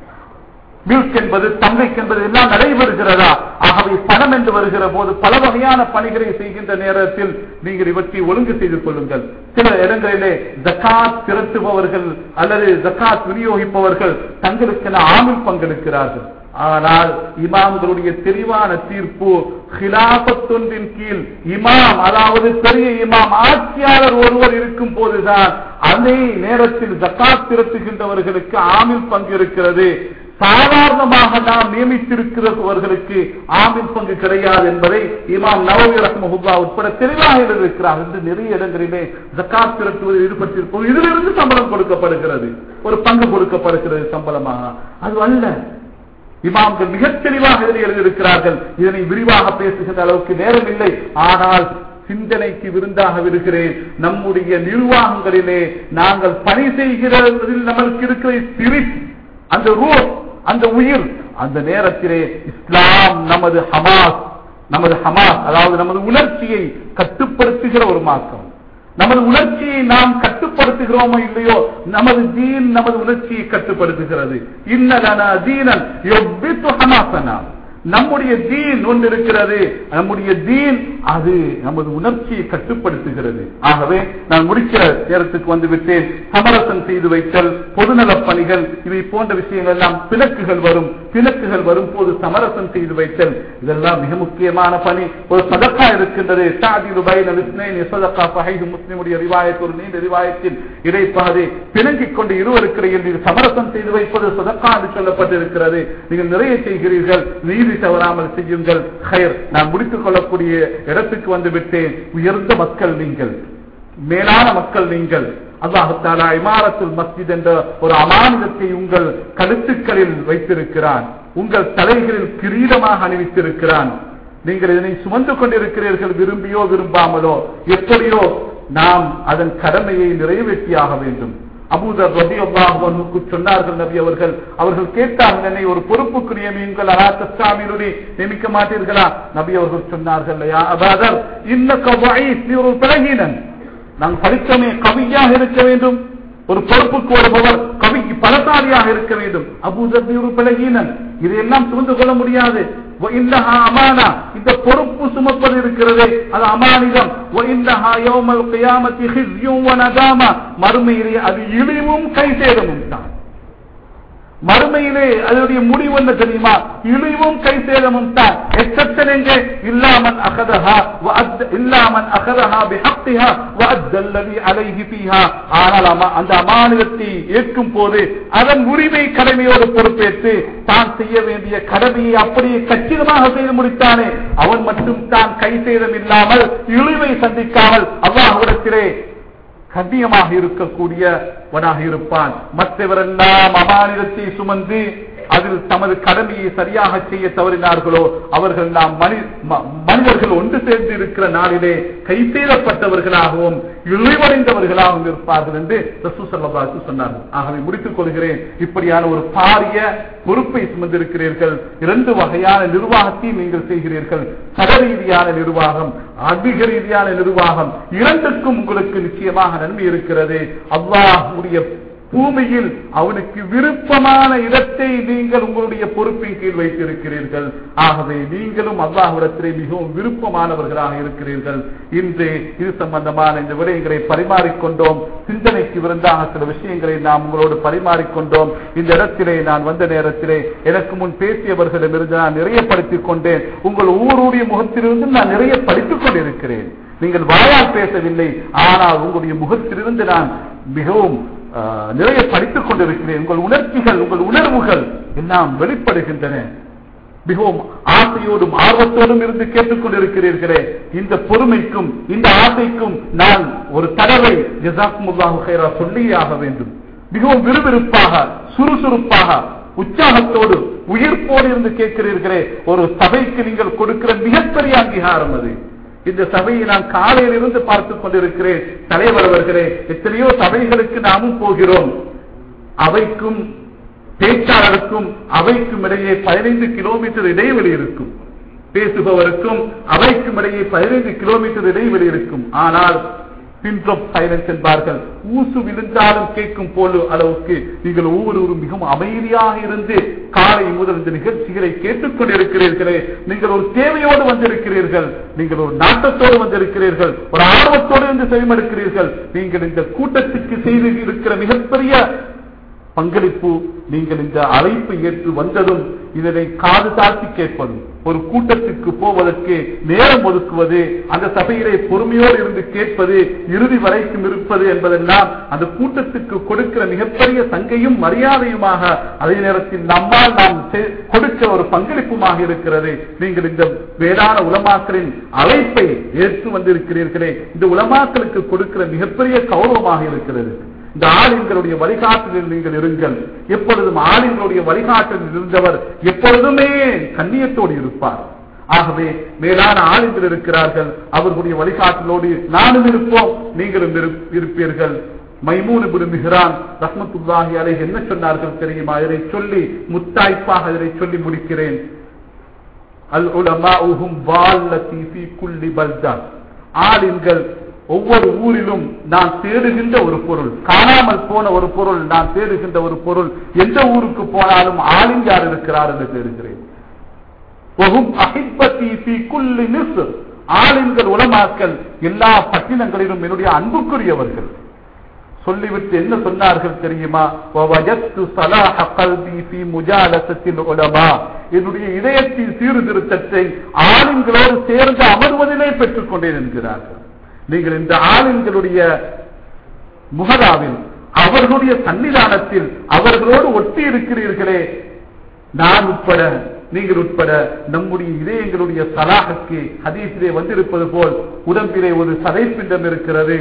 மில்க் என்பது தங்கைக்கு என்பது எல்லாம் நடைபெறுகிறதா ஆகவே பணம் என்று வருகிற போது பல வகையான பணிகளை செய்கின்ற நேரத்தில் நீங்கள் இவற்றை ஒழுங்கு செய்து கொள்ளுங்கள் சில இடங்களிலே ஜக்காத் திரட்டுபவர்கள் அல்லது ஜக்காத் விநியோகிப்பவர்கள் தங்களுக்கென ஆமில் பங்கெடுக்கிறார்கள் ஆனால் இமாம்களுடைய தெளிவான தீர்ப்பு ஹிலாபத்தொன்றின் கீழ் இமாம் அதாவது பெரிய இமாம் ஆட்சியாளர் ஒருவர் இருக்கும் போதுதான் அதே நேரத்தில் ஜக்காத் திரட்டுகின்றவர்களுக்கு ஆமில் பங்கு இருக்கிறது சாதாரணமாக நாம் நியமித்திருக்கிறவர்களுக்கு ஆமின் பங்கு கிடையாது என்பதை இமாம் நவவி ரஹ்மஹுல்லா உட்பட தெளிவாக எழுதியிருக்கிறார் என்று நிறைய இடங்களிலே ஜக்காத் திரட்டுவதில் ஈடுபட்டிருப்போம் இதிலிருந்து சம்பளம் கொடுக்கப்படுகிறது ஒரு பங்கு கொடுக்கப்படுகிறது சம்பளமாக அது அல்ல இமாம்கள் மிக தெளிவாக இதில் எழுதியிருக்கிறார்கள் இதனை விரிவாக பேசுகின்ற அளவுக்கு நேரம் இல்லை ஆனால் சிந்தனைக்கு விருந்தாக விடுகிறேன் நம்முடைய நிர்வாகங்களிலே நாங்கள் பணி செய்கிறதில் நம்மளுக்கு இருக்கிற ஸ்பிரிட் அந்த ரூட் அந்த உயிர் அந்த நேரத்திலே இஸ்லாம் நமது ஹமாஸ் நமது ஹமாஸ் அதாவது நமது உணர்ச்சியை கட்டுப்படுத்துகிற ஒரு மார்க்கம் நமது உணர்ச்சியை நாம் கட்டுப்படுத்துகிறோமோ இல்லையோ நமது தீன் நமது உணர்ச்சியை கட்டுப்படுத்துகிறது இன்னலன தீனன் எவ்வித்து ஹமாசனா நம்முடைய தீன் ஒன்று இருக்கிறது நம்முடைய தீன் அது நமது உணர்ச்சியை கட்டுப்படுத்துகிறது ஆகவே நான் முடிக்கிற நேரத்துக்கு வந்து விட்டேன் சமரசம் செய்து வைத்தல் பொதுநலப் பணிகள் இவை போன்ற விஷயங்கள் எல்லாம் பிணக்குகள் வரும் பிணக்குகள் வரும் போது சமரசம் செய்து வைத்தல் இதெல்லாம் மிக முக்கியமான பணி ஒரு சதக்கா இருக்கின்றது சாதி ரூபாய் சதக்கா பகைது முஸ்லிமுடைய ரிவாயத் ஒரு நீண்ட ரிவாயத்தில் இடைப்பாது பிணங்கிக் கொண்டு இருவருக்கிடையில் இது சமரசம் செய்து வைப்பது சதக்கா என்று சொல்லப்பட்டிருக்கிறது நீங்கள் நிறைய செய்கிறீர்கள் நீதி தவறாமல் செய்யுங்கள் ஹயர் நான் முடித்துக் கொள்ளக்கூடிய இடத்துக்கு வந்து விட்டேன் உயர்ந்த மக்கள் நீங்கள் மேலான மக்கள் நீங்கள் அல்லாஹு தாலா இமாரத்துல் மஸ்ஜித் என்ற ஒரு அமானிதத்தை உங்கள் கழுத்துக்களில் வைத்திருக்கிறான் உங்கள் தலைகளில் கிரீடமாக அணிவித்திருக்கிறான் நீங்கள் இதனை சுமந்து கொண்டிருக்கிறீர்கள் விரும்பியோ விரும்பாமலோ எப்படியோ நாம் அதன் கடமையை நிறைவேற்றியாக வேண்டும் அபூதர் ரபி அல்லாஹுக்கு சொன்னார்கள் நபி அவர்கள் அவர்கள் கேட்டார்கள் என்னை ஒரு பொறுப்புக்கு நியமியுங்கள் அராத்தஸ்தாமியுடைய நியமிக்க மாட்டீர்களா நபி அவர்கள் சொன்னார்கள் யா அபாதர் இன்னக்க வயீஸ், நீ ஒரு பலகீனன் நான் படித்தமே கவியாக இருக்க வேண்டும் ஒரு பொறுப்புக்கு வருபவர் கவி பலசாலியாக இருக்க வேண்டும் அபூதர் நீ ஒரு பலகீனன் இதையெல்லாம் சுமந்து கொள்ள முடியாது وإنها أمانة இந்த பொறுப்பு சுமப்பது இருக்கிறதே அது அமானிதம் وإنها يوم القيامة خزي وندامة மறுமையிலே அது இழிவும் கைசேதமும் தான் மறுமையிலே அதனுடைய முடிவு என்ன தெரியுமா இழிவும் கைசேதமும் தான் எக்ஸப்ஷன் எங்கே இல்லாமன் அகதஹா வஅத் இல்லாமன் அகதஹா பிஹக்திஹா வஅத்தல்லதி அலைஹி ஃபீஹா ஆனால் அம- அந்த அமானிதத்தை ஏற்கும் போது அதன் உரிமை கடமையோடு பொறுப்பேற்று தான் செய்ய வேண்டிய கடமையை அப்படியே கச்சிதமாக செய்து முடித்தானே அவன் மட்டும் தான் கைசேதம் இல்லாமல் இழிவை சந்திக்காமல் அல்லாஹ்விடத்திலே கண்ணியமாக இருக்கக்கூடியவனாக இருப்பான் மற்றவரெல்லாம் அமானிதத்தை சுமந்து அதில் தமது கடமையை சரியாக செய்ய தவறினார்களோ அவர்கள் நாம் மனி- ம- மனிதர்கள் ஒன்று சேர்ந்து இருக்கிற நாளிலே கைசேதப்பட்டவர்களாகவும் இழிவடைந்தவர்களாகவும் இருப்பார்கள் என்று ரசூல் ஸல்லல்லாஹு அலைஹி வஸல்லம் சொன்னார்கள் ஆகவே முடித்துக் கொள்கிறேன் இப்படியான ஒரு பாரிய பொறுப்பை சுமந்திருக்கிறீர்கள் இரண்டு வகையான நிர்வாகத்தை நீங்கள் செய்கிறீர்கள் சட ரீதியான நிர்வாகம் அதிக ரீதியான நிர்வாகம் இரண்டுக்கும் உங்களுக்கு நிச்சயமாக நன்மை இருக்கிறது அல்லாஹ்வுடைய பூமியில் அவனுக்கு விருப்பமான இடத்தை நீங்கள் உங்களுடைய பொறுப்பின் கீழ் வைத்திருக்கிறீர்கள் ஆகவே நீங்களும் அல்லாஹ்விடத்திலே மிகவும் விருப்பமானவர்களாக இருக்கிறீர்கள் இன்று இது சம்பந்தமான இந்த விடயங்களை பரிமாறிக்கொண்டோம் சிந்தனைக்கு விருந்தாக சில விஷயங்களை நாம் உங்களோடு பரிமாறிக்கொண்டோம் இந்த இடத்திலே நான் வந்த நேரத்திலே எனக்கு முன் பேசியவர்களிடமிருந்து நான் நிறைய படித்துக் கொண்டேன் உங்கள் ஒவ்வொருடைய முகத்திலிருந்து நான் நிறைய படித்துக் கொண்டிருக்கிறேன் நீங்கள் வாயால் பேசவில்லை ஆனால் உங்களுடைய முகத்திலிருந்து நான் மிகவும் ஆஹ், நிறைய படித்துக் கொண்டிருக்கிறேன் உங்கள் உணர்ச்சிகள் உங்கள் உணர்வுகள் எல்லாம் வெளிப்படுகின்றன மிகவும் ஆசையோடும் ஆர்வத்தோடும் இருந்து கேட்டுக்கொண்டிருக்கிறீர்களே இந்த பொறுமைக்கும் இந்த ஆசைக்கும் நான் ஒரு தடவை ஜசாக்முல்லாஹு ஹைரா சொல்லியே ஆக வேண்டும் மிகவும் விறுவிறுப்பாக சுறுசுறுப்பாக உற்சாகத்தோடு உயிர்ப்போடு இருந்து கேட்கிறீர்களே ஒரு சபைக்கு நீங்கள் கொடுக்கிற மிகப்பெரிய அங்கீகாரம் அது இந்த சபையை நான் காலையில் இருந்து பார்த்துக் கொண்டிருக்கிறேன் தலைவர் அவர்களே எத்தனையோ சபைகளுக்கு நாமும் போகிறோம் அவைக்கும் பேச்சாளருக்கும் அவைக்கும் இடையே பதினைந்து கிலோமீட்டர் இடைவெளி இருக்கும் பேசுபவருக்கும் அவைக்கும் இடையே பதினைந்து கிலோமீட்டர் இடைவெளி இருக்கும் ஆனால் பின்ஸ் ஆஃப் சைலன்ஸ் என்பார்கள் ஊசு விழுந்தாலும் கேட்கும் போல அளவுக்கு நீங்கள் ஒவ்வொருவரும் மிகவும் அமைதியாக இருந்து காலை முதல் இந்த நிகழ்ச்சிகளை கேட்டுக்கொண்டிருக்கிறீர்களே நீங்கள் ஒரு தேவையோடு வந்திருக்கிறீர்கள் நீங்கள் ஒரு நாட்டத்தோடு வந்திருக்கிறீர்கள் ஒரு ஆர்வத்தோடு இருந்து செவிமடுக்கிறீர்கள் நீங்கள் இந்த கூட்டத்துக்கு செய்து இருக்கிற மிகப்பெரிய பங்களிப்பு நீங்கள் இந்த அழைப்பு ஏற்று வந்ததும் இதனை காது தாழ்த்தி கேட்பதும் ஒரு கூட்டத்துக்கு போவதற்கு நேரம் ஒதுக்குவது அந்த சபையிலே பொறுமையோடு இருந்து கேட்பது இறுதி வரைக்கும் இருப்பது என்பதெல்லாம் அந்த கூட்டத்துக்கு கொடுக்கிற மிகப்பெரிய சங்கையும் மரியாதையுமாக அதே நேரத்தில் நம்மால் நாம் செ- கொடுக்கிற ஒரு பங்களிப்புமாக இருக்கிறது நீங்கள் இந்த வேளாண் உலமாக்களின் அழைப்பை ஏற்று வந்திருக்கிறீர்களே இந்த உலமாக்களுக்கு கொடுக்கிற மிகப்பெரிய கௌரவமாக இருக்கிறது இந்த ஆளுங்களுடைய வழிகாட்டலில் நீங்கள் இருங்கள் எப்பொழுதும் ஆளுங்களுடைய வழிகாட்டலில் இருந்தவர் எப்பொழுதுமே கண்ணியத்தோடு இருப்பார் ஆகவே மேலான ஆளுங்கள் இருக்கிறார்கள் அவர்களுடைய வழிகாட்டலோடு நானும் இருப்போம் நீங்களும் இரு- இருப்பீர்கள் மைமூன் விரும்புகிறான் ரஹ்மத்துல்லாஹி அலைஹி என்ன சொன்னார்கள் தெரியுமா இதை சொல்லி முத்தாய்ப்பாக இதை சொல்லி முடிக்கிறேன் அல் உலமாஉஹும் வால்லதி ஃபீ குல்லி பல்தா ஆலிம்கள் ஒவ்வொரு ஊரிலும் நான் தேடுகின்ற ஒரு பொருள் காணாமல் போன ஒரு பொருள் நான் தேடுகின்ற ஒரு பொருள் எந்த ஊருக்கு போனாலும் ஆலிம் யார் இருக்கிறார் என்று தேடுகிறேன் வஹும் அஹிப்பத்தி ஃபீ குல்லி மிஸ்ர் ஆலிம்கள் உலமாக்கள் எல்லா பட்டினங்களிலும் என்னுடைய அன்புக்குரியவர்கள் சொல்லிவிட்டு என்ன சொன்னார்கள் தெரியுமா وَوَجَدْتُ صَلَاحَ قَلْبِي فِي مُجَالَسَةِ الْعُلَمَاء என்னுடைய இதயத்தின் சீர்திருத்தத்தை ஆளுங்களோடு சேர்ந்து அமர்வதிலே பெற்றுக் கொண்டேன் என்கிறார்கள் நீங்கள் இந்த ஆளுங்களுடைய முகதாவில் அவர்களுடைய சன்னிதானத்தில் அவர்களோடு ஒட்டி இருக்கிறீர்களே நான் உட்பட நீங்கள் உட்பட நம்முடைய இதயங்களுடைய சலாஹுக்கு ஹதீஸிலே வந்திருப்பது போல் உடம்பிலே ஒரு சதைப்பிண்டம் இருக்கிறது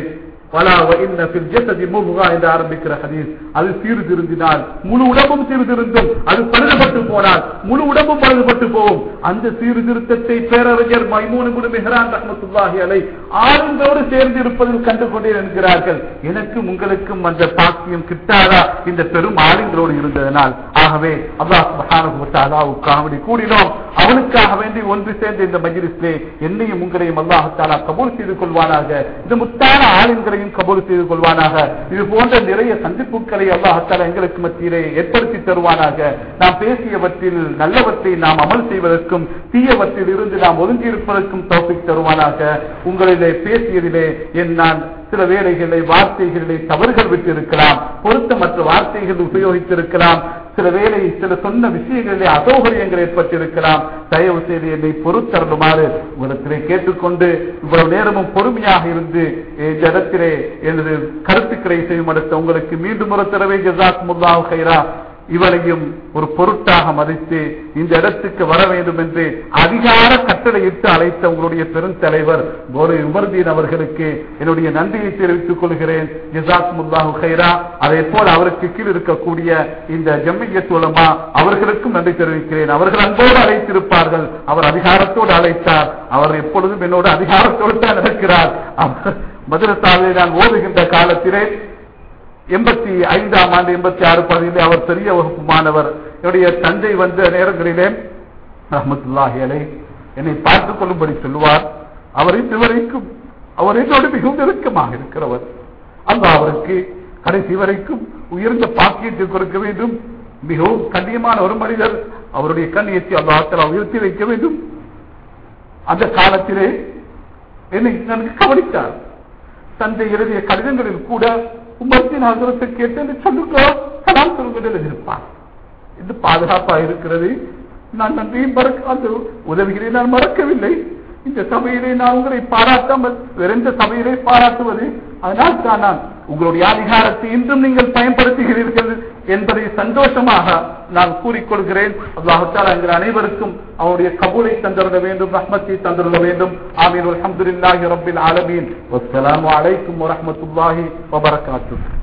வலா வ இன்ன ஃபில் ஜஸதி முத்கா என்று ஆரம்பிக்கிற ஹதீஸ் அது சீர்திருந்தினால் முழு உடம்பும் சீர்திருந்தும் அது பழுதுபட்டு போனால் முழு உடம்பும் பழுதுபட்டு போகும் அந்த சீர்திருத்தத்தை பேரறிஞர் மைமூன் குடு மெஹரான் ரஹமத்துல்லாஹி அலை ஆளுங்களோடு சேர்ந்து இருப்பதில் கண்டு கொண்டே என்கிறார்கள் எனக்கும் உங்களுக்கும் அந்த பாக்கியம் கிட்டாதா இந்த பெரும் ஆளுங்களோடு இருந்ததனால் ஆகவே அல்லாஹ் சுப்ஹானஹு வ தஆலாவுக்காக வேண்டி கூடினோம் அவனுக்காக வேண்டி ஒன்று சேர்ந்த இந்த மஜ்லிஸிலே என்னையும் உங்களையும் அல்லாஹ் தஆலா கபூல் செய்து கொள்வானாக இந்த முத்தான ஆளுங்களையும் கபூல் செய்து கொள்வானாக இது போன்ற நிறைய சந்திப்புகளை அல்லாஹ் தஆலா எங்களுக்கு மத்தியிலே ஏற்படுத்தி தருவானாக நாம் பேசியவற்றில் நல்லவற்றை நாம் அமல் செய்வதற்கும் தீயவற்றில் இருந்து நாம் ஒதுங்கி இருப்பதற்கும் தௌஃபிக் தருவானாக உங்களிலே பேசியதிலே என் நான் சில வேளைகளிலே வார்த்தைகளிலே தவறுகள் விட்டு இருக்கலாம் பொருத்தமற்ற வார்த்தைகள் உபயோகித்திருக்கலாம் சில வேளை சில சொன்ன விஷயங்களிலே அசௌகரியங்கள் ஏற்பட்டிருக்கலாம் தயவு செய்து என்னை பொறுத்தருளுமாறு உங்களிடத்திலே கேட்டுக்கொண்டு இவ்வளவு நேரமும் பொறுமையாக இருந்து இந்த இடத்திலே எனது கருத்துக்களை செய்யும் அடுத்த உங்களுக்கு மீண்டும் ஒரு தடவை ஜசாக் முல்லாஹ் கைரா இவளையும் ஒரு பொருட்டாக மதித்து இந்த இடத்துக்கு வர வேண்டும் என்று அதிகார கட்டளையிட்டு அழைத்த உங்களுடைய பெருந்தலைவர் கோரை உமர்தீன் அவர்களுக்கு என்னுடைய நன்றியை தெரிவித்துக் கொள்கிறேன் ஜிசாக் முல்லாஹு ஹைரா அதே போல அவருக்கு கீழ் இருக்கக்கூடிய இந்த ஜம்மியத் உலமா அவர்களுக்கும் நன்றி தெரிவிக்கிறேன் அவர்கள் அன்போடு அழைத்திருப்பார்கள் அவர் அதிகாரத்தோடு அழைத்தார் அவர் எப்பொழுதும் என்னோடு அதிகாரத்தோடு தான் இருக்கிறார் அவர் மதுரசாவிலே நான் ஓதுகின்ற காலத்திலே எண்பத்தி ஐந்தாம் ஆண்டு எண்பத்தி ஆறு பகுதியிலே அவர் பெரிய வகுப்பு மாணவர் என்னுடைய தந்தை வந்த நேரங்களிலே ரஹமத்துல்லாஹி அலை என்னை பார்த்துக் கொள்ளும்படி சொல்லுவார் அவர் இன்று வரைக்கும் அவர் என்னோடு மிகவும் நெருக்கமாக இருக்கிறவர் அந்த அவருக்கு கடைசி வரைக்கும் உயர்ந்த பாக்கியத்தை கொடுக்க வேண்டும் மிகவும் கண்ணியமான ஒரு மனிதர் அவருடைய கண்ணியத்தை அல்லாஹால உயர்த்தி வைக்க வேண்டும் அந்த காலத்திலே என்னை நன்கு கவனித்தார் தந்தை எழுதிய கடிதங்களில் கூட உமர்த்தின் ஆதரத்தை கேட்டு என்று சொல்லுங்க சலாம் சொல்லுங்கள் எழுதியிருப்பார் இது பாதுகாப்பா இருக்கிறது நான் நன்றியும் மறக்க அந்த உதவிகளை நான் மறக்கவில்லை இந்த சபையிலே நான் உங்களை பாராட்டாமல் வேற எந்த சபையிலே பாராட்டுவது அதனால் தான் நான் உங்களுடைய அதிகாரத்தை இன்றும் நீங்கள் பயன்படுத்துகிறீர்கள் என்பதை சந்தோஷமாக நான் கூறிக்கொள்கிறேன் அல்லாஹால எங்கள் அனைவருக்கும் அவருடைய கபூலை தந்திருக்க வேண்டும் ரஹ்மத்தை தந்திருக்க வேண்டும் ஆமீன் அல்ஹம்துலில்லாஹி ரப்பில் ஆலமீன் வஸ்ஸலாமு அலைக்கும் வரஹ்மத்துல்லாஹி வபரகாத்துஹு